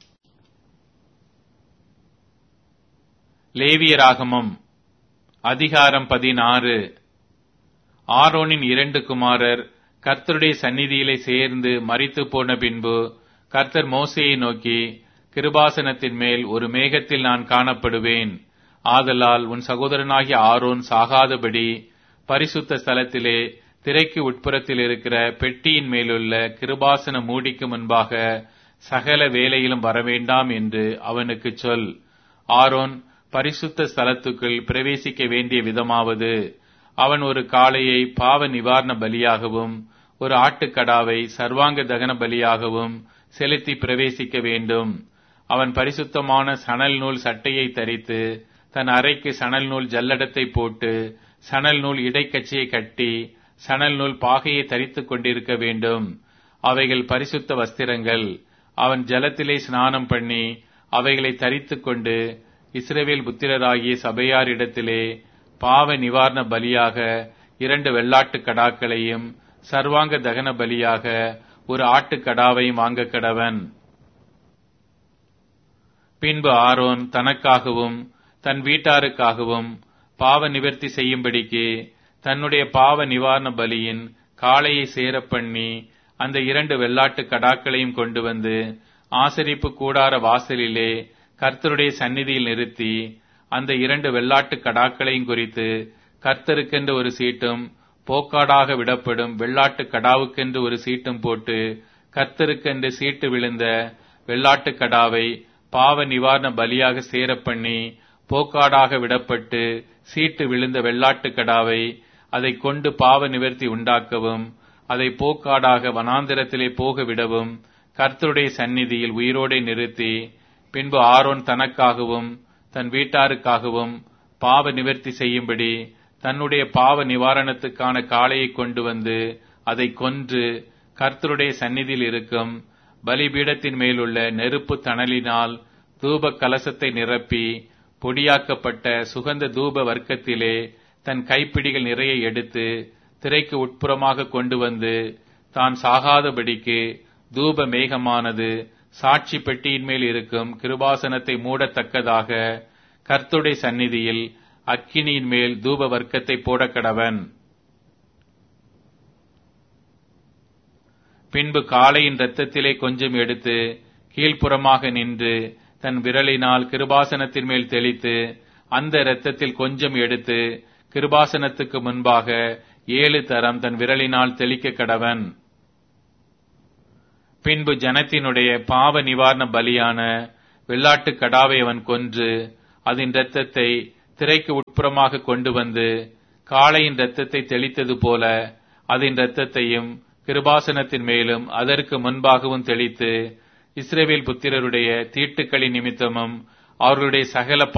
லேவியராகமம் அதிகாரம் பதினாறு ஆரோனின் இரண்டு குமாரர் கர்த்தருடைய சந்நிதியிலே சேர்ந்து மறித்து போன பின்பு கர்த்தர் மோசையை நோக்கி கிருபாசனத்தின் மேல் ஒரு மேகத்தில் நான் காணப்படுவேன் ஆதலால் உன் சகோதரனாகிய ஆரோன் சாகாதபடி பரிசுத்த ஸ்தலத்திலே திரைக்கு உட்புறத்தில் இருக்கிற பெட்டியின் மேலுள்ள கிருபாசன மூடிக்கு முன்பாக சகல வேலையிலும் வரவேண்டாம் என்று அவனுக்கு சொல் ஆரோன் பரிசுத்த ஸ்தலத்துக்குள் பிரவேசிக்க வேண்டிய விதமாவது அவன் ஒரு காளையை பாவ நிவாரண பலியாகவும் ஒரு ஆட்டுக்கடாவை சர்வாங்க தகன பலியாகவும் செலுத்தி பிரவேசிக்க வேண்டும் அவன் பரிசுத்தமான சணல் நூல் சட்டையை தரித்து தன் அறைக்கு சணல் நூல் ஜல்லடத்தை போட்டு சணல் நூல் இடைக்கச்சியை கட்டி சணல் நூல் பாகையை தரித்துக் கொண்டிருக்க வேண்டும் அவைகள் பரிசுத்த வஸ்திரங்கள் அவன் ஜலத்திலே ஸ்நானம் பண்ணி அவைகளை தரித்துக் கொண்டு இஸ்ரேவேல் புத்திரராகிய சபையாரிடத்திலே பாவ நிவாரண பலியாக இரண்டு வெள்ளாட்டுக் கடாக்களையும் சர்வாங்க தகன பலியாக ஒரு ஆட்டுக்கடாவையும் வாங்க கடவன் பின்பு ஆரோன் தனக்காகவும் தன் வீட்டாருக்காகவும் பாவ நிவர்த்தி செய்யும்படிக்கு தன்னுடைய பாவ நிவாரண பலியின் காளையை சேர பண்ணி அந்த இரண்டு வெள்ளாட்டு கடாக்களையும் கொண்டு வந்து ஆசரிப்பு கூடார வாசலிலே கர்த்தருடைய சந்நிதியில் நிறுத்தி அந்த இரண்டு வெள்ளாட்டு கடாக்களையும் குறித்து கர்த்தருக்கென்று ஒரு சீட்டும் போக்காடாக விடப்படும் வெள்ளாட்டு கடாவுக்கென்று ஒரு சீட்டும் போட்டு கர்த்தருக்கென்று சீட்டு விழுந்த வெள்ளாட்டு கடாவை பாவ நிவாரண பலியாக சேர பண்ணி போக்காடாக விடப்பட்டு சீட்டு விழுந்த வெள்ளாட்டு கடாவை அதை கொண்டு பாவ நிவர்த்தி உண்டாக்கவும் அதை போக்காடாக வனாந்திரத்திலே போக விடவும் கர்த்தருடைய சந்நிதியில் உயிரோடே நிறுத்தி பின்பு ஆரோன் தனக்காகவும் தன் வீட்டாருக்காகவும் பாவ நிவர்த்தி செய்யும்படி தன்னுடைய பாவ நிவாரணத்துக்கான காளையை கொண்டு வந்து அதை கொன்று கர்த்தருடைய சந்நிதியில் இருக்கும் பலிபீடத்தின் மேலுள்ள நெருப்பு தணலினால் தூப கலசத்தை நிரப்பி பொடியாக்கப்பட்ட சுகந்த தூப வர்க்கத்திலே தன் கைப்பிடிகள் நிறைய எடுத்து திரைக்கு உட்புறமாக கொண்டு வந்து தான் சாகாதபடிக்கு தூப மேகமானது சாட்சி பெட்டியின் மேல் இருக்கும் கிருபாசனத்தை மூடத்தக்கதாக கர்த்துடைய சந்நிதியில் அக்கினியின் மேல் தூப வர்க்கத்தை போடக்கடவன் பின்பு காளையின் இரத்தத்திலே கொஞ்சம் எடுத்து கீழ்ப்புறமாக நின்று தன் விரலினால் கிருபாசனத்தின் மேல் தெளித்து அந்த இரத்தத்தில் கொஞ்சம் எடுத்து கிருபாசனத்துக்கு முன்பாக ஏழு தரம் தன் விரலினால் தெளிக்க கடவன் பின்பு ஜனத்தினுடைய பாவ நிவாரண பலியான வெள்ளாட்டுக் கடாவை அவன் கொன்று அதன் இரத்தத்தை திரைக்கு உட்புறமாக கொண்டு வந்து காளையின் இரத்தத்தை தெளித்தது போல அதன் இரத்தத்தையும் கிருபாசனத்தின் மேலும் அதற்கு முன்பாகவும் தெளித்து இஸ்ரவேல் புத்திரருடைய தீட்டுக்களின் நிமித்தமும் அவர்களுடைய சகல